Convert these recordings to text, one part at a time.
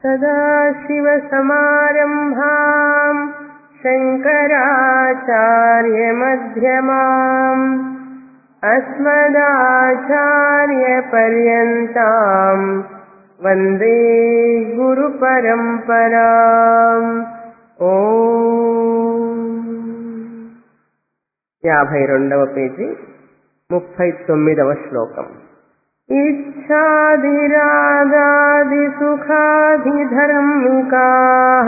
सदाशिवसमारम्भाम् शङ्कराचार्यमध्यमाम् अस्मदाचार्यपर्यन्ताम् वन्दे గురుపరంపరాం ఓ యాభై రెండవ పేజీ ముప్పై తొమ్మిదవ శ్లోకం ఇచ్ఛాదిరాగాదిసుఖాదిధర్మికాः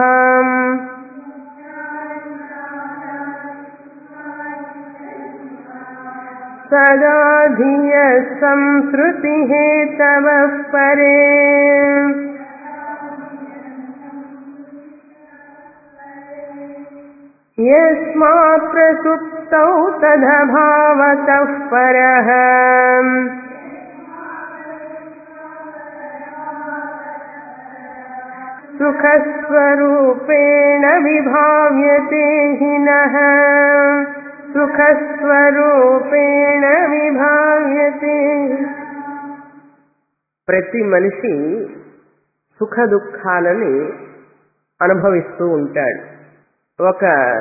सदा धियः संसृतिहेतवः परे यस्मात् प्रसुप्तौ तदभावतः परः सुखस्वरूपेण विभाव्यते हि नः సుఖస్వరూపేణ విభావ్యతే ప్రతి మనిషి సుఖ దుఃఖాలని అనుభవిస్తూ ఉంటాడు ఒక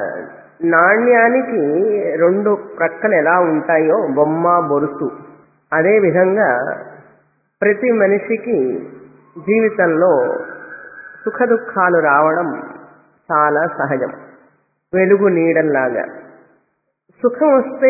నాణ్యానికి రెండు ప్రక్కలు ఎలా ఉంటాయో బొమ్మ బొరుసు అదే విధంగా ప్రతి మనిషికి జీవితంలో సుఖ దుఃఖాలు రావడం చాలా సహజం వెలుగు నీడల్లాగా సుఖం వస్తే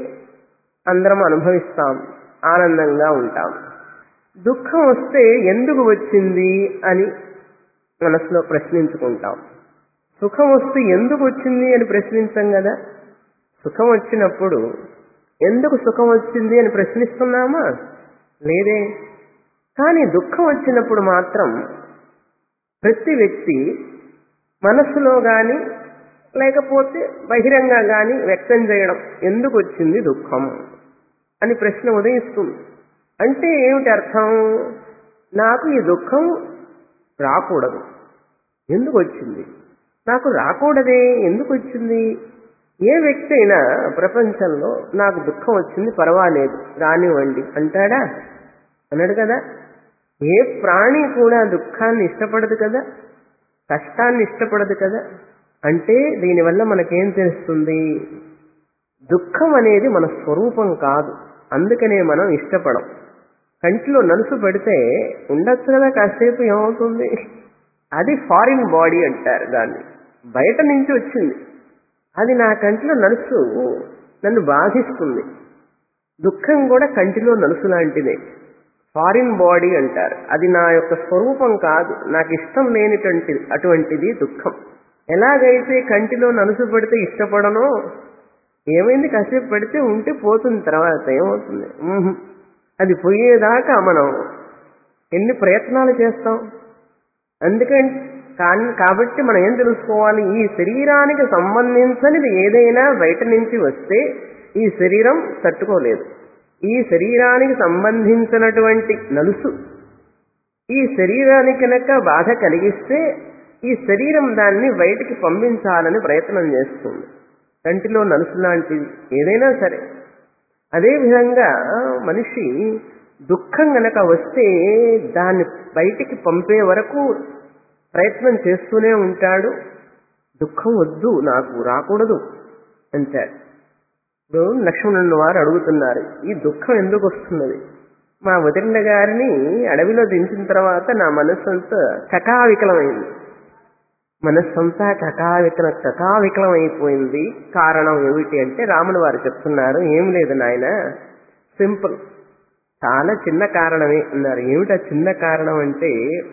అందరం అనుభవిస్తాం ఆనందంగా ఉంటాం దుఃఖం వస్తే ఎందుకు వచ్చింది అని మనసులో ప్రశ్నించుకుంటాం సుఖం వస్తే ఎందుకు వచ్చింది అని ప్రశ్నించాం కదా సుఖం వచ్చినప్పుడు ఎందుకు సుఖం వచ్చింది అని ప్రశ్నిస్తున్నామా లేదే కానీ దుఃఖం వచ్చినప్పుడు మాత్రం ప్రతి వ్యక్తి మనస్సులో గాని లేకపోతే బహిరంగ గాని వ్యక్తం చేయడం ఎందుకు వచ్చింది దుఃఖం అని ప్రశ్న ఉదయిస్తుంది అంటే ఏమిటి అర్థం నాకు ఈ దుఃఖం రాకూడదు ఎందుకు వచ్చింది నాకు రాకూడదే ఎందుకు వచ్చింది ఏ వ్యక్తి అయినా ప్రపంచంలో నాకు దుఃఖం వచ్చింది పర్వాలేదు రానివ్వండి అంటాడా అన్నాడు కదా ఏ ప్రాణి కూడా దుఃఖాన్ని ఇష్టపడదు కదా కష్టాన్ని ఇష్టపడదు కదా అంటే దీనివల్ల మనకేం తెలుస్తుంది దుఃఖం అనేది మన స్వరూపం కాదు అందుకనే మనం ఇష్టపడం కంటిలో నలుసు పెడితే ఉండొచ్చు కదా కాసేపు ఏమవుతుంది అది ఫారిన్ బాడీ అంటారు దాన్ని బయట నుంచి వచ్చింది అది నా కంటిలో నలుసు నన్ను బాధిస్తుంది దుఃఖం కూడా కంటిలో నలుసు లాంటిదే ఫారిన్ బాడీ అంటారు అది నా యొక్క స్వరూపం కాదు నాకు ఇష్టం లేనిటువంటి అటువంటిది దుఃఖం ఎలాగైతే కంటిలో నలుసు పెడితే ఇష్టపడనో ఏమైంది కాసేపు పెడితే ఉంటే పోతుంది తర్వాత ఏమవుతుంది ఊహు. అది పోయేదాకా మనం ఎన్ని ప్రయత్నాలు చేస్తాం అందుకని కానీ కాబట్టి మనం ఏం తెలుసుకోవాలి ఈ శరీరానికి సంబంధించనిది ఏదైనా బయట నుంచి వస్తే ఈ శరీరం తట్టుకోలేదు ఈ శరీరానికి సంబంధించినటువంటి నలుసు ఈ శరీరానికి కనుక బాధ కలిగిస్తే ఈ శరీరం దాన్ని బయటికి పంపించాలని ప్రయత్నం చేస్తుంది కంటిలో నలుసు లాంటిది ఏదైనా సరే అదేవిధంగా మనిషి దుఃఖం గనక వస్తే దాన్ని బయటికి పంపే వరకు ప్రయత్నం చేస్తూనే ఉంటాడు దుఃఖం వద్దు నాకు రాకూడదు అంటాడు ఇప్పుడు లక్ష్మణుని వారు అడుగుతున్నారు ఈ దుఃఖం ఎందుకు వస్తున్నది మా వదిన గారిని అడవిలో దించిన తర్వాత నా మనస్సు అంతా కకావికలమైంది మనస్సంతా కకావికల కకావికలం అయిపోయింది కారణం ఏమిటి అంటే రాముని వారు చెప్తున్నారు ఏం లేదు నాయన సింపుల్ చాలా చిన్న కారణమే అన్నారు ఏమిటా చిన్న కారణం అంటే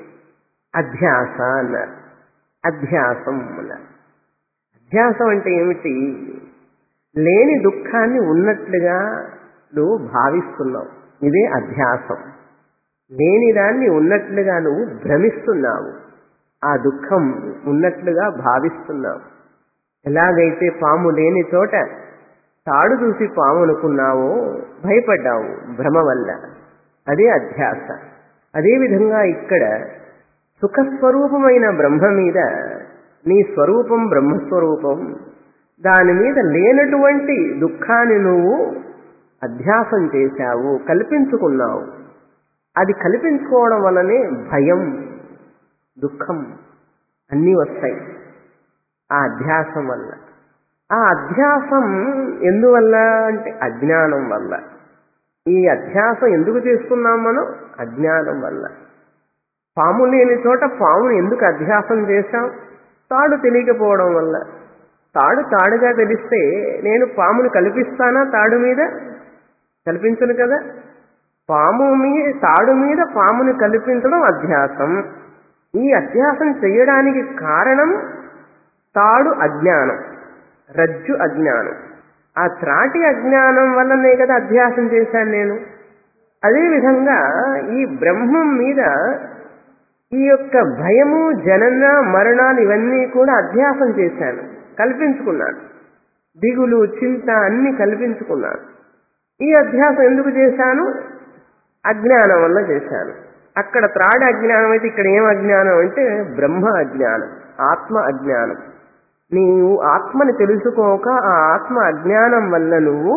అధ్యాస అన్నారు అధ్యాసం అన్నారు అధ్యాసం అంటే ఏమిటి లేని దుఃఖాన్ని ఉన్నట్లుగా నువ్వు భావిస్తున్నావు ఇదే అధ్యాసం లేని దాన్ని ఉన్నట్లుగా నువ్వు భ్రమిస్తున్నావు ఆ దుఃఖం ఉన్నట్లుగా భావిస్తున్నావు ఎలాగైతే పాము లేని చోట తాడు చూసి పాము అనుకున్నావో భయపడ్డావు భ్రమ వల్ల అదే అధ్యాస అదేవిధంగా ఇక్కడ సుఖస్వరూపమైన బ్రహ్మ మీద నీ స్వరూపం బ్రహ్మస్వరూపం దాని మీద లేనటువంటి దుఃఖాన్ని నువ్వు అధ్యాసం చేశావు కల్పించుకున్నావు అది కల్పించుకోవడం వల్లనే భయం దుఃఖం అన్నీ వస్తాయి ఆ అధ్యాసం వల్ల ఆ అధ్యాసం ఎందువల్ల అంటే అజ్ఞానం వల్ల ఈ అధ్యాసం ఎందుకు చేసుకున్నాం మనం అజ్ఞానం వల్ల పాము లేని చోట పామును ఎందుకు అధ్యాసం చేశాం తాడు తెలియకపోవడం వల్ల తాడు తాడుగా తెలిస్తే నేను పాముని కల్పిస్తానా తాడు మీద కల్పించను కదా పాము మీద తాడు మీద పాముని కల్పించడం అధ్యాసం ఈ అధ్యాసం చేయడానికి కారణం తాడు అజ్ఞానం రజ్జు అజ్ఞానం ఆ త్రాటి అజ్ఞానం వల్లనే కదా అధ్యాసం చేశాను నేను అదేవిధంగా ఈ బ్రహ్మం మీద ఈ యొక్క భయము జనన మరణాలు ఇవన్నీ కూడా అధ్యాసం చేశాను కల్పించుకున్నాను దిగులు చింత అన్ని కల్పించుకున్నాను ఈ అధ్యాసం ఎందుకు చేశాను అజ్ఞానం వల్ల చేశాను అక్కడ త్రాడ అజ్ఞానం అయితే ఇక్కడ ఏం అజ్ఞానం అంటే బ్రహ్మ అజ్ఞానం ఆత్మ అజ్ఞానం నీవు ఆత్మని తెలుసుకోక ఆ ఆత్మ అజ్ఞానం వల్ల నువ్వు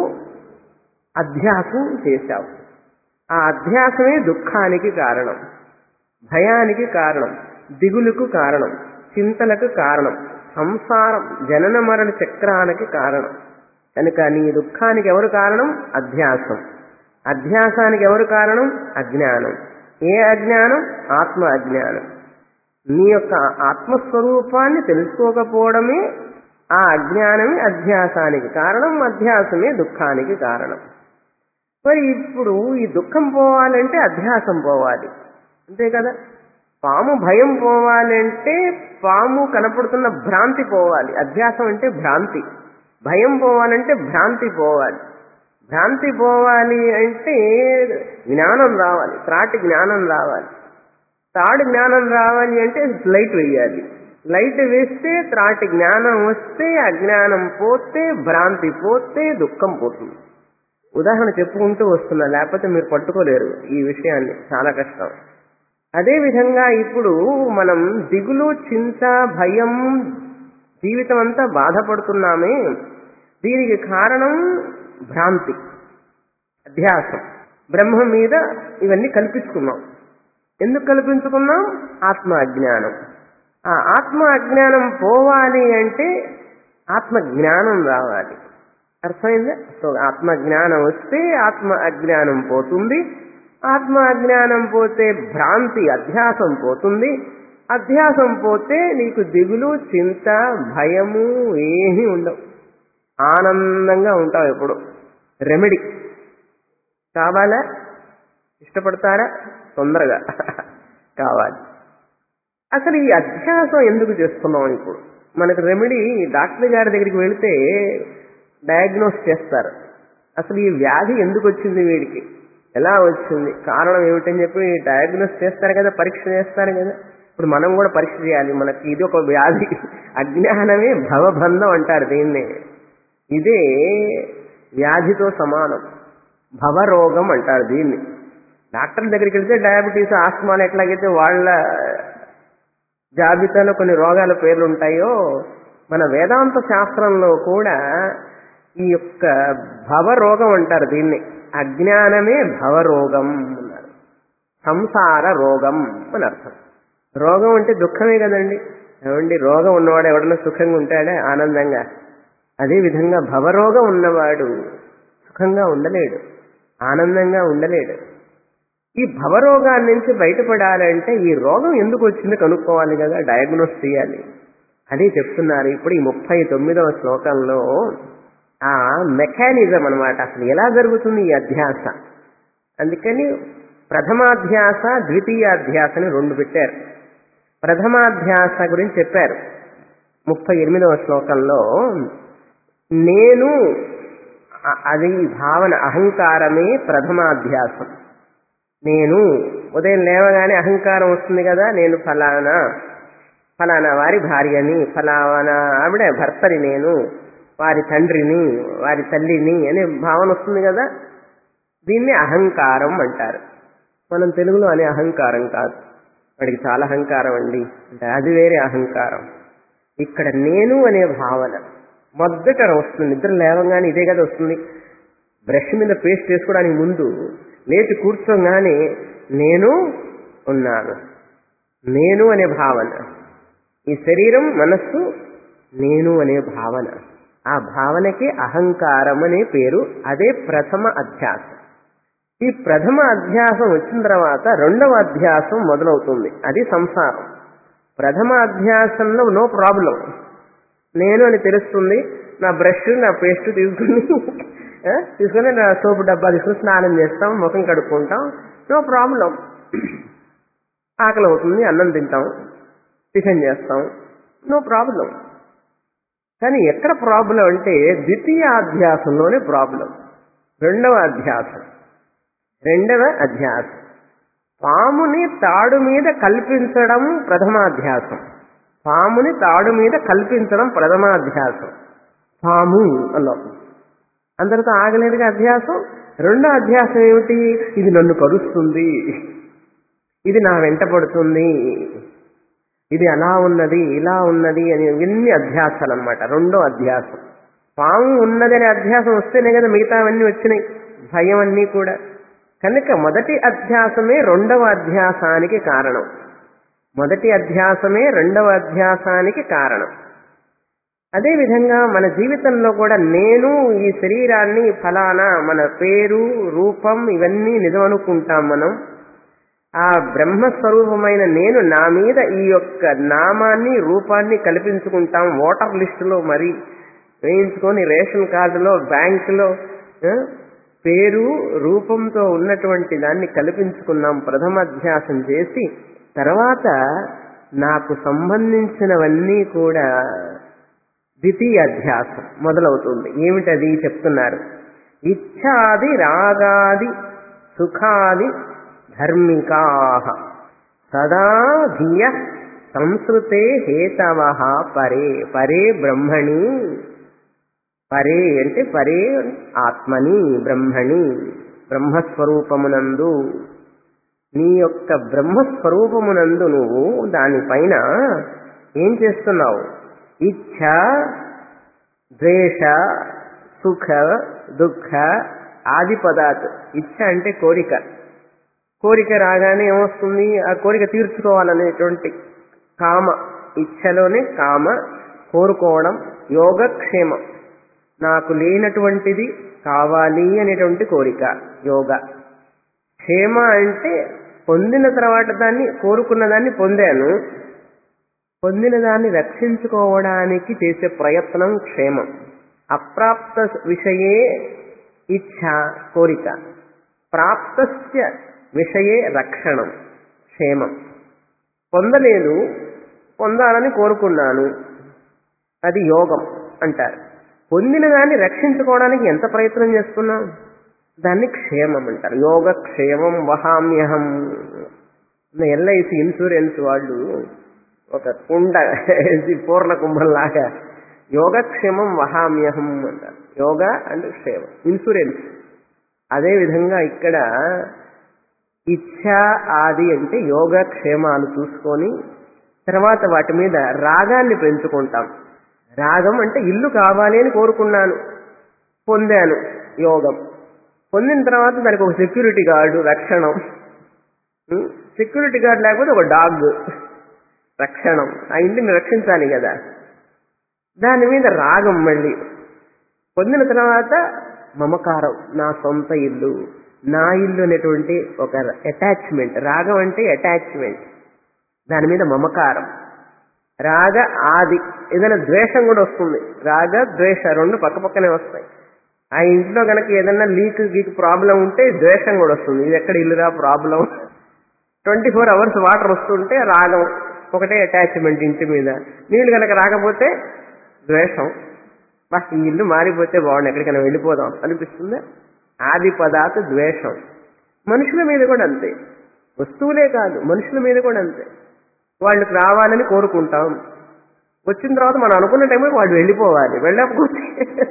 అధ్యాసం చేశావు ఆ అధ్యాసమే దుఃఖానికి కారణం భయానికి కారణం దిగులుకు కారణం చింతలకు కారణం సంసారం జనన మరణ చక్రానికి కారణం కనుక నీ దుఃఖానికి ఎవరు కారణం అధ్యాసం అధ్యాసానికి ఎవరు కారణం అజ్ఞానం ఏ అజ్ఞానం ఆత్మ అజ్ఞానం నీ యొక్క ఆత్మస్వరూపాన్ని తెలుసుకోకపోవడమే ఆ అజ్ఞానమే అధ్యాసానికి కారణం అధ్యాసమే దుఃఖానికి కారణం మరి ఇప్పుడు ఈ దుఃఖం పోవాలంటే అధ్యాసం పోవాలి అంతే కదా పాము భయం పోవాలంటే పాము కనపడుతున్న భ్రాంతి పోవాలి అధ్యాసం అంటే భ్రాంతి భయం పోవాలంటే భ్రాంతి పోవాలి భ్రాంతి పోవాలి అంటే జ్ఞానం రావాలి త్రాటి జ్ఞానం రావాలి తాడు జ్ఞానం రావాలి అంటే లైట్ వేయాలి లైట్ వేస్తే త్రాటి జ్ఞానం వస్తే అజ్ఞానం పోతే భ్రాంతి పోతే దుఃఖం పోతుంది ఉదాహరణ చెప్పుకుంటూ వస్తున్నా లేకపోతే మీరు పట్టుకోలేరు ఈ విషయాన్ని చాలా కష్టం అదే విధంగా ఇప్పుడు మనం దిగులు చింత భయం జీవితం అంతా బాధపడుతున్నామే దీనికి కారణం భ్రాంతి అధ్యాసం బ్రహ్మ మీద ఇవన్నీ కల్పించుకున్నాం ఎందుకు కల్పించుకున్నాం ఆత్మ అజ్ఞానం ఆ ఆత్మ అజ్ఞానం పోవాలి అంటే ఆత్మ జ్ఞానం రావాలి అర్థమైందా సో ఆత్మ జ్ఞానం వస్తే ఆత్మ అజ్ఞానం పోతుంది ఆత్మ అజ్ఞానం పోతే భ్రాంతి అధ్యాసం పోతుంది అధ్యాసం పోతే నీకు దిగులు చింత భయము ఏమీ ఉండవు ఆనందంగా ఉంటావు ఎప్పుడు రెమెడీ కావాలా ఇష్టపడతారా తొందరగా కావాలి అసలు ఈ అధ్యాసం ఎందుకు చేస్తున్నాం ఇప్పుడు మనకు రెమెడీ డాక్టర్ గారి దగ్గరికి వెళితే డయాగ్నోస్ చేస్తారు అసలు ఈ వ్యాధి ఎందుకు వచ్చింది వీడికి ఎలా వచ్చింది కారణం ఏమిటని చెప్పి డయాగ్నోస్ చేస్తారు కదా పరీక్ష చేస్తారు కదా ఇప్పుడు మనం కూడా పరీక్ష చేయాలి మనకి ఇది ఒక వ్యాధి అజ్ఞానమే భవబంధం అంటారు దీన్నే ఇదే వ్యాధితో సమానం భవరోగం అంటారు దీన్ని డాక్టర్ దగ్గరికి వెళ్తే డయాబెటీస్ ఆస్మాలు ఎట్లాగైతే వాళ్ళ జాబితాలో కొన్ని రోగాల పేర్లు ఉంటాయో మన వేదాంత శాస్త్రంలో కూడా ఈ యొక్క భవరోగం అంటారు దీన్ని అజ్ఞానమే భవరోగం అన్నారు సంసార రోగం అని అర్థం రోగం అంటే దుఃఖమే కదండి ఏమండి రోగం ఉన్నవాడు ఎవడన్నా సుఖంగా ఉంటాడా ఆనందంగా అదే విధంగా భవరోగం ఉన్నవాడు సుఖంగా ఉండలేడు ఆనందంగా ఉండలేడు ఈ భవరోగాన్ని నుంచి బయటపడాలంటే ఈ రోగం ఎందుకు వచ్చింది కనుక్కోవాలి కదా డయాగ్నోస్ చేయాలి అదే చెప్తున్నారు ఇప్పుడు ఈ ముప్పై తొమ్మిదవ శ్లోకంలో ఆ మెకానిజం అనమాట అసలు ఎలా జరుగుతుంది ఈ అధ్యాస అందుకని ప్రథమాధ్యాస ద్వితీయాధ్యాస అని రెండు పెట్టారు ప్రథమాధ్యాస గురించి చెప్పారు ముప్పై ఎనిమిదవ శ్లోకంలో నేను అది భావన అహంకారమే ప్రథమాధ్యాసం నేను ఉదయం లేవగానే అహంకారం వస్తుంది కదా నేను ఫలానా ఫలానా వారి భార్యని ఫలానా ఆవిడ భర్తని నేను వారి తండ్రిని వారి తల్లిని అనే భావన వస్తుంది కదా దీన్ని అహంకారం అంటారు మనం తెలుగులో అనే అహంకారం కాదు వాడికి చాలా అహంకారం అండి అంటే అది వేరే అహంకారం ఇక్కడ నేను అనే భావన మొదట వస్తుంది నిద్ర లేవగానే ఇదే కదా వస్తుంది బ్రష్ మీద పేస్ట్ వేసుకోవడానికి ముందు లేచి కూర్చోగానే నేను ఉన్నాను నేను అనే భావన ఈ శరీరం మనస్సు నేను అనే భావన ఆ భావనకి అహంకారం అనే పేరు అదే ప్రథమ అధ్యాసం ఈ ప్రథమ అధ్యాసం వచ్చిన తర్వాత రెండవ అధ్యాసం మొదలవుతుంది అది సంసారం ప్రథమ అధ్యాసంలో నో ప్రాబ్లం నేను అని తెలుస్తుంది నా బ్రష్ నా పేస్ట్ తీసుకుని ఆ, తీసుకుని నా సోపు డబ్బా తీసుకుని స్నానం చేస్తాం ముఖం కడుక్కుంటాం నో ప్రాబ్లం ఆకలి అవుతుంది అన్నం తింటాం టిఫిన్ చేస్తాం నో ప్రాబ్లం కానీ ఎక్కడ ప్రాబ్లం అంటే ద్వితీయ అధ్యాసంలోనే ప్రాబ్లం రెండవ అధ్యాసం రెండవ అధ్యాసం పాముని తాడు మీద కల్పించడం ప్రథమాధ్యాసం పాముని తాడు మీద కల్పించడం ప్రథమాధ్యాసం పాము అన్నాం అందరితో ఆగలేదుగా అధ్యాసం రెండో అధ్యాసం ఏమిటి ఇది నన్ను కరుస్తుంది ఇది నా వెంట పడుతుంది ఇది అలా ఉన్నది ఇలా ఉన్నది అని ఎన్ని అధ్యాసాలు అనమాట రెండో అధ్యాసం పాము ఉన్నదనే అధ్యాసం వస్తేనే కదా మిగతావన్నీ వచ్చినాయి భయం అన్నీ కూడా కనుక మొదటి అధ్యాసమే రెండవ అధ్యాసానికి కారణం మొదటి అధ్యాసమే రెండవ అధ్యాసానికి కారణం అదేవిధంగా మన జీవితంలో కూడా నేను ఈ శరీరాన్ని ఫలానా మన పేరు రూపం ఇవన్నీ నిజమనుకుంటాం మనం ఆ బ్రహ్మస్వరూపమైన నేను నా మీద ఈ యొక్క నామాన్ని రూపాన్ని కల్పించుకుంటాం ఓటర్ లిస్టులో మరి వేయించుకొని రేషన్ కార్డులో బ్యాంకులో ఆ, పేరు రూపంతో ఉన్నటువంటి దాన్ని కల్పించుకున్నాం ప్రథమాధ్యాసం చేసి తర్వాత నాకు సంబంధించినవన్నీ కూడా ద్వితీయ అధ్యాసం మొదలవుతుంది ఏమిటది చెప్తున్నారు ఇచ్ఛాది రాగాది సుఖాది ధర్మికా సదా ధియ సంస్కృతే హేతవ పరే పరే బ్రహ్మణి పరే అంటే పరే ఆత్మని బ్రహ్మణి బ్రహ్మస్వరూపమునందు నీ యొక్క బ్రహ్మస్వరూపమునందు నువ్వు దానిపైన ఏం చేస్తున్నావు ఇచ్ఛ ద్వేష సుఖ దుఃఖ ఆది పదార్థ ఇచ్ఛ అంటే కోరిక కోరిక రాగానే ఏమొస్తుంది ఆ కోరిక తీర్చుకోవాలనేటువంటి కామ ఇచ్ఛలోనే కామ కోరుకోవడం యోగక్షేమం నాకు లేనటువంటిది కావాలి అనేటువంటి కోరిక యోగ క్షేమ అంటే పొందిన తర్వాత దాన్ని కోరుకున్న దాన్ని పొందాను పొందిన దాన్ని రక్షించుకోవడానికి చేసే ప్రయత్నం క్షేమం అప్రాప్త విషయే ఇచ్ఛ కోరిక ప్రాప్తస్య విషయే రక్షణం క్షేమం పొందలేదు పొందాలని కోరుకున్నాను అది యోగం అంటారు పొందిన దాన్ని రక్షించుకోవడానికి ఎంత ప్రయత్నం చేస్తున్నాం దాన్ని క్షేమం అంటారు యోగ క్షేమం వహామ్యహం ఎల్ఐసి ఇన్సూరెన్స్ వాళ్ళు ఒక కుండ ఇది పూర్ణ కుంభంలాగా యోగక్షేమం వహామ్యహం అంటారు యోగ అండ్ క్షేమం ఇన్సూరెన్స్ అదే విధంగా ఇక్కడ ఇచ్ఛ ఆది అంటే యోగక్షేమాలు చూసుకొని తర్వాత వాటి మీద రాగాన్ని పెంచుకుంటాం రాగం అంటే ఇల్లు కావాలి అని కోరుకున్నాను పొందాను యోగం పొందిన తర్వాత దానికి ఒక సెక్యూరిటీ గార్డు రక్షణం సెక్యూరిటీ గార్డ్ లేకపోతే ఒక డాగ్ రక్షణం ఆ ఇంటిని రక్షించాలి కదా దాని మీద రాగం మళ్ళీ పొందిన తర్వాత మమకారం నా సొంత ఇల్లు నా ఇల్లు అనేటువంటి ఒక అటాచ్మెంట్ రాగం అంటే అటాచ్మెంట్ దాని మీద మమకారం రాగ ఆది ఏదైనా ద్వేషం కూడా వస్తుంది రాగ ద్వేష రెండు పక్క పక్కనే వస్తాయి ఆ ఇంట్లో కనుక ఏదైనా లీక్ గీక్ ప్రాబ్లం ఉంటే ద్వేషం కూడా వస్తుంది ఇది ఎక్కడ ఇల్లురా problem twenty four hours water వస్తుంటే రాగం ఒకటే అటాచ్మెంట్ ఇంటి మీద నీళ్ళు కనుక రాకపోతే ద్వేషం బా ఈ ఇల్లు మారిపోతే బాగుండు ఎక్కడికైనా వెళ్ళిపోదాం అనిపిస్తుందా ఆది పదార్థ ద్వేషం మనుషుల మీద కూడా అంతే వస్తువులే కాదు మనుషుల మీద కూడా అంతే వాళ్ళకి రావాలని కోరుకుంటాం వచ్చిన తర్వాత మనం అనుకున్న టైంలో వాళ్ళు వెళ్ళిపోవాలి వెళ్ళకపోతే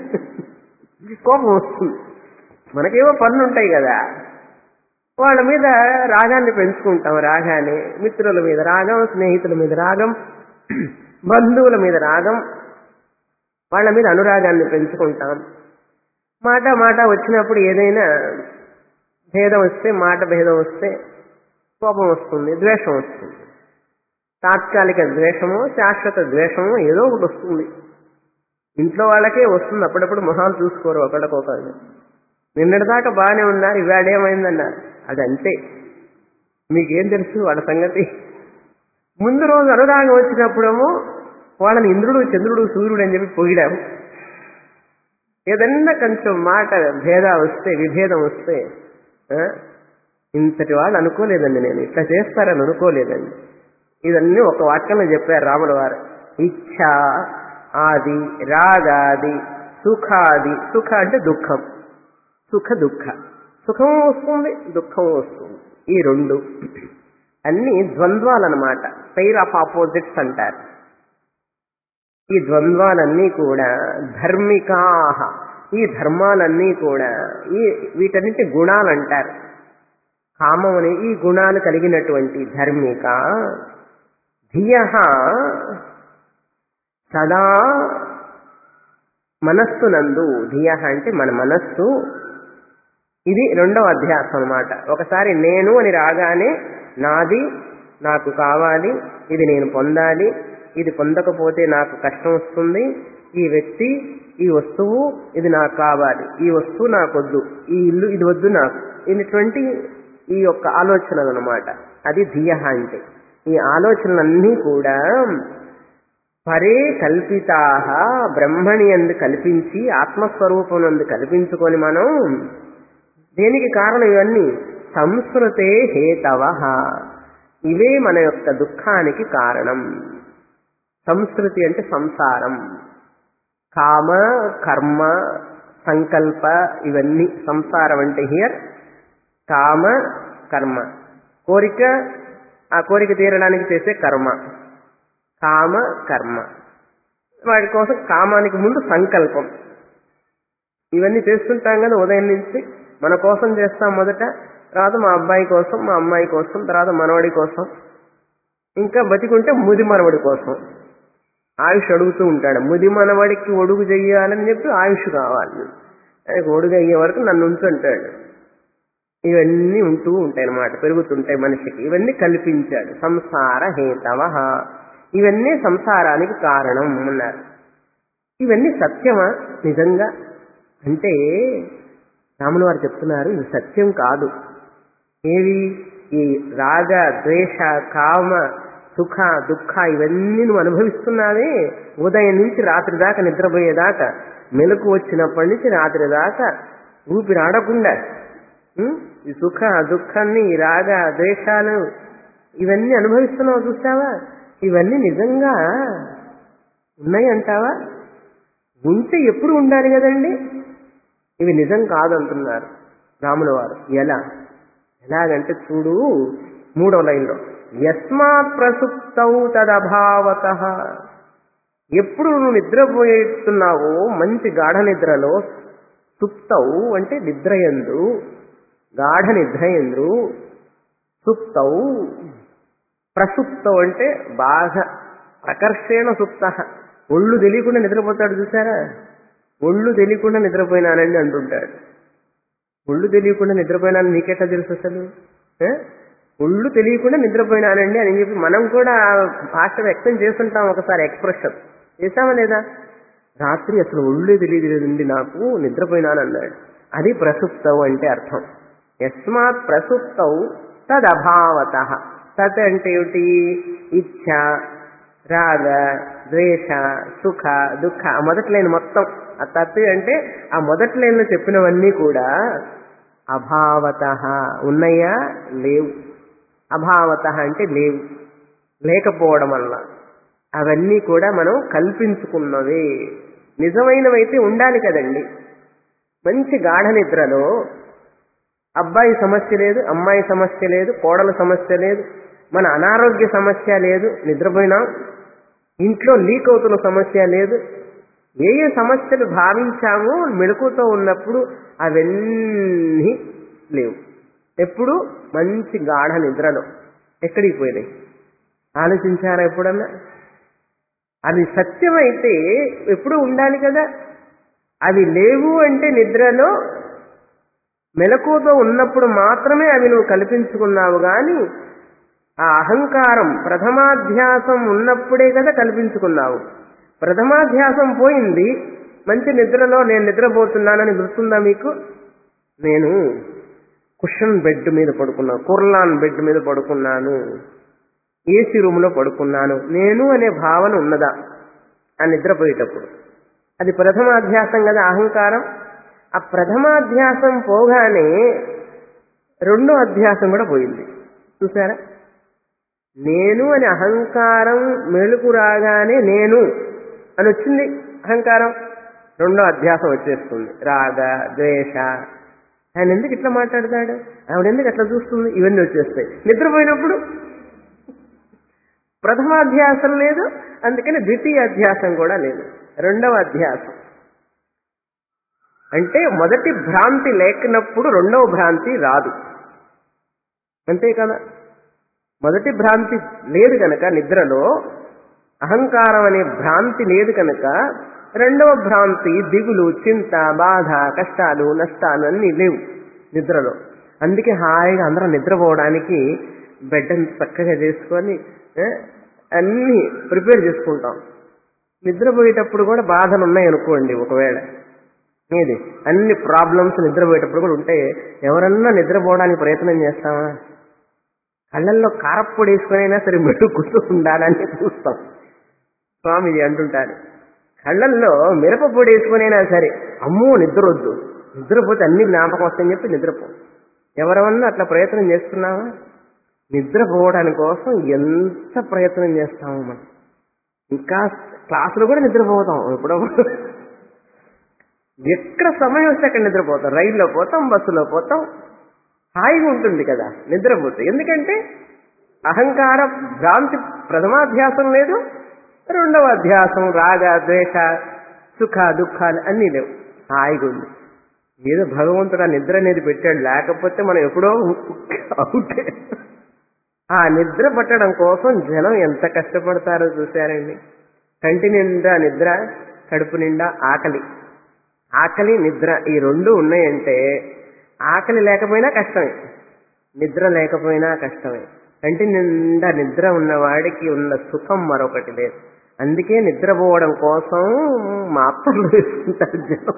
కోపం వస్తుంది మనకేమో పనులు ఉంటాయి కదా వాళ్ళ మీద రాగాన్ని పెంచుకుంటాం రాగాన్ని మిత్రుల మీద రాగం స్నేహితుల మీద రాగం బంధువుల మీద రాగం వాళ్ళ మీద అనురాగాన్ని పెంచుకుంటాం మాట మాట వచ్చినప్పుడు ఏదైనా భేదం వస్తే మాట భేదం వస్తే కోపం వస్తుంది ద్వేషం వస్తుంది తాత్కాలిక ద్వేషమో శాశ్వత ద్వేషమో ఏదో ఒకటి వస్తుంది ఇంట్లో వాళ్ళకే వస్తుంది అప్పుడప్పుడు మొహాలు చూసుకోరు ఒకళ్ళకొకళ్ళు నిన్నటిదాకా బాగానే ఉన్నారు ఇవాళ ఏమైందన్నారు అది అంతే మీకేం తెలుసు వాళ్ళ సంగతి ముందు రోజు అనురాగం వచ్చినప్పుడేమో వాళ్ళని ఇంద్రుడు చంద్రుడు సూర్యుడు అని చెప్పి పొగిడాము ఏదన్నా కొంచెం మాట భేద వస్తే విభేదం వస్తే ఆ, ఇంతటి వాళ్ళు అనుకోలేదండి నేను ఇట్లా చేస్తారని అనుకోలేదండి ఇదన్నీ ఒక వాక్యంలో చెప్పారు రాముల వారు ఇచ్ఛ ఆది రాగాది సుఖాది సుఖ అంటే దుఃఖం సుఖ దుఃఖ సుఖం వస్తుంది దుఃఖం వస్తుంది ఈ రెండు అన్ని ద్వంద్వాలన్నమాట పైర్ ఆఫ్ ఆపోజిట్స్ అంటారు ఈ ద్వంద్వాలన్నీ కూడా ధర్మికాహ ఈ ధర్మాలన్నీ కూడా ఈ వీటన్నిటి గుణాలు అంటారు కామం అనే ఈ గుణాలు కలిగినటువంటి ధర్మిక ధియ సదా మనస్సునందు ధియ అంటే మన మనస్సు ఇది రెండవ అధ్యాసం అన్నమాట ఒకసారి నేను అని రాగానే నాది నాకు కావాలి ఇది నేను పొందాలి ఇది పొందకపోతే నాకు కష్టం వస్తుంది ఈ వ్యక్తి ఈ వస్తువు ఇది నాకు కావాలి ఈ వస్తువు నాకు వద్దు ఈ ఇల్లు ఇది వద్దు నాకు ఇటువంటి ఈ యొక్క ఆలోచనలు అనమాట అది ధియ అంటే ఈ ఆలోచనలన్నీ కూడా పరే కల్పితా బ్రహ్మణి అందు కల్పించి ఆత్మస్వరూపం నందు కల్పించుకొని మనం దేనికి కారణం ఇవన్నీ సంస్కృతే హేతవ ఇవే మన యొక్క దుఃఖానికి కారణం సంస్కృతి అంటే సంసారం కామ కర్మ సంకల్ప ఇవన్నీ సంసారం అంటే హియర్ కామ కర్మ కోరిక ఆ కోరిక తీరడానికి చేసే కర్మ కామ కర్మ వాటి కోసం కామానికి ముందు సంకల్పం ఇవన్నీ చేస్తుంటాం కదా ఉదయం నుంచి మన కోసం చేస్తాం మొదట తర్వాత మా అబ్బాయి కోసం మా అమ్మాయి కోసం తర్వాత మనవడి కోసం ఇంకా బతికుంటే ముది మనవడి కోసం ఆయుష్ అడుగుతూ ఉంటాడు ముది మనవడికి ఒడుగు చెయ్యాలని చెప్పి ఆయుష్ కావాలి ఆయనకు ఒడుగు అయ్యే వరకు నన్ను ఉంచుంటాడు ఇవన్నీ ఉంటూ ఉంటాయి అన్నమాట పెరుగుతుంటాయి మనిషికి ఇవన్నీ కల్పించాడు సంసార హేతవ ఇవన్నీ సంసారానికి కారణం అన్నారు ఇవన్నీ సత్యమా నిజంగా అంటే రాముల వారు చెప్తున్నారు ఇది సత్యం కాదు ఏవి ఈ రాగ ద్వేష కామ సుఖ దుఃఖ ఇవన్నీ నువ్వు అనుభవిస్తున్నావే ఉదయం నుంచి రాత్రి దాకా నిద్రపోయేదాకా మెలకు వచ్చినప్పటి నుంచి రాత్రి దాకా ఊపిరి ఆడకుండా ఉం? ఈ సుఖ దుఃఖాన్ని ఈ రాగ ద్వేషాలు ఇవన్నీ అనుభవిస్తున్నావు చూస్తావా ఇవన్నీ నిజంగా ఉన్నాయి అంటావా ఉంటే ఎప్పుడు ఉండాలి కదండి ఇవి నిజం కాదంటున్నారు రాముల వారు ఎలా ఎలాగంటే చూడు మూడవ లైన్లో యస్మాత్ ప్రసుప్తౌ తదభావత ఎప్పుడు నువ్వు నిద్రపోయేస్తున్నావో మంచి గాఢ నిద్రలో సుప్తవు అంటే నిద్రయందు గాఢ నిద్రయందు సుప్తవు ప్రసుప్తం అంటే బాగా ప్రకర్షేణ సుప్త ఒళ్ళు తెలియకుండా నిద్రపోతాడు చూసారా ఒళ్ళు తెలియకుండా నిద్రపోయినానండి అంటుంటాడు ఒళ్ళు తెలియకుండా నిద్రపోయినాను నీకెట్లా తెలుసు అసలు ఏ? ఒళ్ళు తెలియకుండా నిద్రపోయినానండి అని చెప్పి మనం కూడా భాష వ్యక్తం చేస్తుంటాం ఒకసారి ఎక్స్ప్రెషన్ చేసామా లేదా రాత్రి అసలు ఒళ్ళు తెలియదండి నాకు నిద్రపోయినాను అన్నాడు అది ప్రసుప్తవు అంటే అర్థం యస్మాత్ ప్రసుప్తవు తదభావత తత్ అంటే ఏమిటి ఇచ్ఛ రాగ ద్వేష సుఖ దుఃఖ ఆ మొదటి లైన్ మొత్తం ఆ తత్ అంటే ఆ మొదటి లైన్లో చెప్పినవన్నీ కూడా అభావత ఉన్నాయా లేవు అభావత అంటే లేవు లేకపోవడం వల్ల అవన్నీ కూడా మనం కల్పించుకున్నవే నిజమైనవైతే ఉండాలి కదండి మంచి గాఢ నిద్రలో అబ్బాయి సమస్య లేదు అమ్మాయి సమస్య లేదు కోడల సమస్య లేదు మన అనారోగ్య సమస్య లేదు నిద్రపోయినాం ఇంట్లో లీక్ అవుతున్న సమస్య లేదు ఏ ఏ సమస్యలు భావించామో మెళుకుతో ఉన్నప్పుడు అవన్నీ లేవు ఎప్పుడు మంచి గాఢ నిద్రలో ఎక్కడికి పోయినాయి ఆలోచించారా ఎప్పుడన్నా అది సత్యమైతే ఎప్పుడు ఉండాలి కదా అవి లేవు అంటే నిద్రలో మెలకువతో ఉన్నప్పుడు మాత్రమే అవి నువ్వు కల్పించుకున్నావు గాని ఆ అహంకారం ప్రథమాధ్యాసం ఉన్నప్పుడే కదా కల్పించుకున్నావు ప్రథమాధ్యాసం పోయింది మంచి నిద్రలో నేను నిద్రపోతున్నానని గుర్తుందా మీకు నేను కుషన్ బెడ్ మీద పడుకున్నాను కుర్లాన్ బెడ్ మీద పడుకున్నాను ఏసీ రూమ్లో పడుకున్నాను నేను అనే భావన ఉన్నదా ఆ నిద్రపోయేటప్పుడు అది ప్రథమాధ్యాసం కదా అహంకారం ఆ ప్రథమాధ్యాసం పోగానే రెండో అధ్యాసం కూడా పోయింది చూసారా నేను అని అహంకారం మెలుకు రాగానే నేను అని వచ్చింది అహంకారం రెండో అధ్యాసం వచ్చేస్తుంది రాగ ద్వేష ఆయన ఎందుకు ఇట్లా మాట్లాడతాడు ఆవిడ ఎందుకు అట్లా చూస్తుంది ఇవన్నీ వచ్చేస్తాయి నిద్రపోయినప్పుడు ప్రథమాధ్యాసం లేదు అందుకని ద్వితీయ అధ్యాసం కూడా లేదు రెండవ అధ్యాసం అంటే మొదటి భ్రాంతి లేకనప్పుడు రెండవ భ్రాంతి రాదు అంతే కదా మొదటి భ్రాంతి లేదు కనుక నిద్రలో అహంకారం అనే భ్రాంతి లేదు కనుక రెండవ భ్రాంతి దిగులు చింత బాధ కష్టాలు నష్టాలు అన్నీ లేవు నిద్రలో అందుకే హాయిగా అందరం నిద్రపోవడానికి బెడ్ చక్కగా చేసుకొని ఏ, అన్నీ ప్రిపేర్ చేసుకుంటాం నిద్రపోయేటప్పుడు కూడా బాధలు ఉన్నాయి అనుకోండి ఒకవేళ ఏది అన్ని ప్రాబ్లమ్స్ నిద్రపోయేటప్పుడు కూడా ఉంటే ఎవరన్నా నిద్రపోవడానికి ప్రయత్నం చేస్తామా కళ్ళల్లో కారప్పొడి వేసుకునైనా సరే మెట్టు కూర్చో ఉండాలని చూస్తాం స్వామిజీ అంటుంటారు కళ్ళల్లో మిరప పొడి వేసుకునైనా సరే అమ్మో నిద్రొద్దు నిద్రపోతే అన్ని జ్ఞాపకం వస్తాయని చెప్పి నిద్రపో ఎవరెవరన్నా అట్లా ప్రయత్నం చేస్తున్నావా నిద్రపోవడానికి కోసం ఎంత ప్రయత్నం చేస్తాము మనం ఇంకా క్లాసులో కూడా నిద్రపోతాం ఎప్పుడో ఎక్కడ సమయం వస్తే అక్కడ నిద్రపోతాం రైల్లో పోతాం బస్సులో పోతాం హాయిగా ఉంటుంది కదా నిద్రపోతే ఎందుకంటే అహంకార భ్రాంతి ప్రథమాధ్యాసం లేదు రెండవ అధ్యాసం రాగ ద్వేష సుఖ దుఃఖాలు అన్నీ లేవు హాయిగా ఉంది ఏదో భగవంతుడు ఆ నిద్ర అనేది పెట్టాడు లేకపోతే మనం ఎప్పుడో అవుతే ఆ నిద్ర పట్టడం కోసం జనం ఎంత కష్టపడతారో చూశారండి కంటి నిండా నిద్ర కడుపు నిండా ఆకలి ఆకలి నిద్ర ఈ రెండు ఉన్నాయంటే ఆకలి లేకపోయినా కష్టమే నిద్ర లేకపోయినా కష్టమే కంటి నిండా నిద్ర ఉన్నవాడికి ఉన్న సుఖం మరొకటి లేదు అందుకే నిద్రపోవడం కోసం మాత్రలు వేసుకుంటారు జనం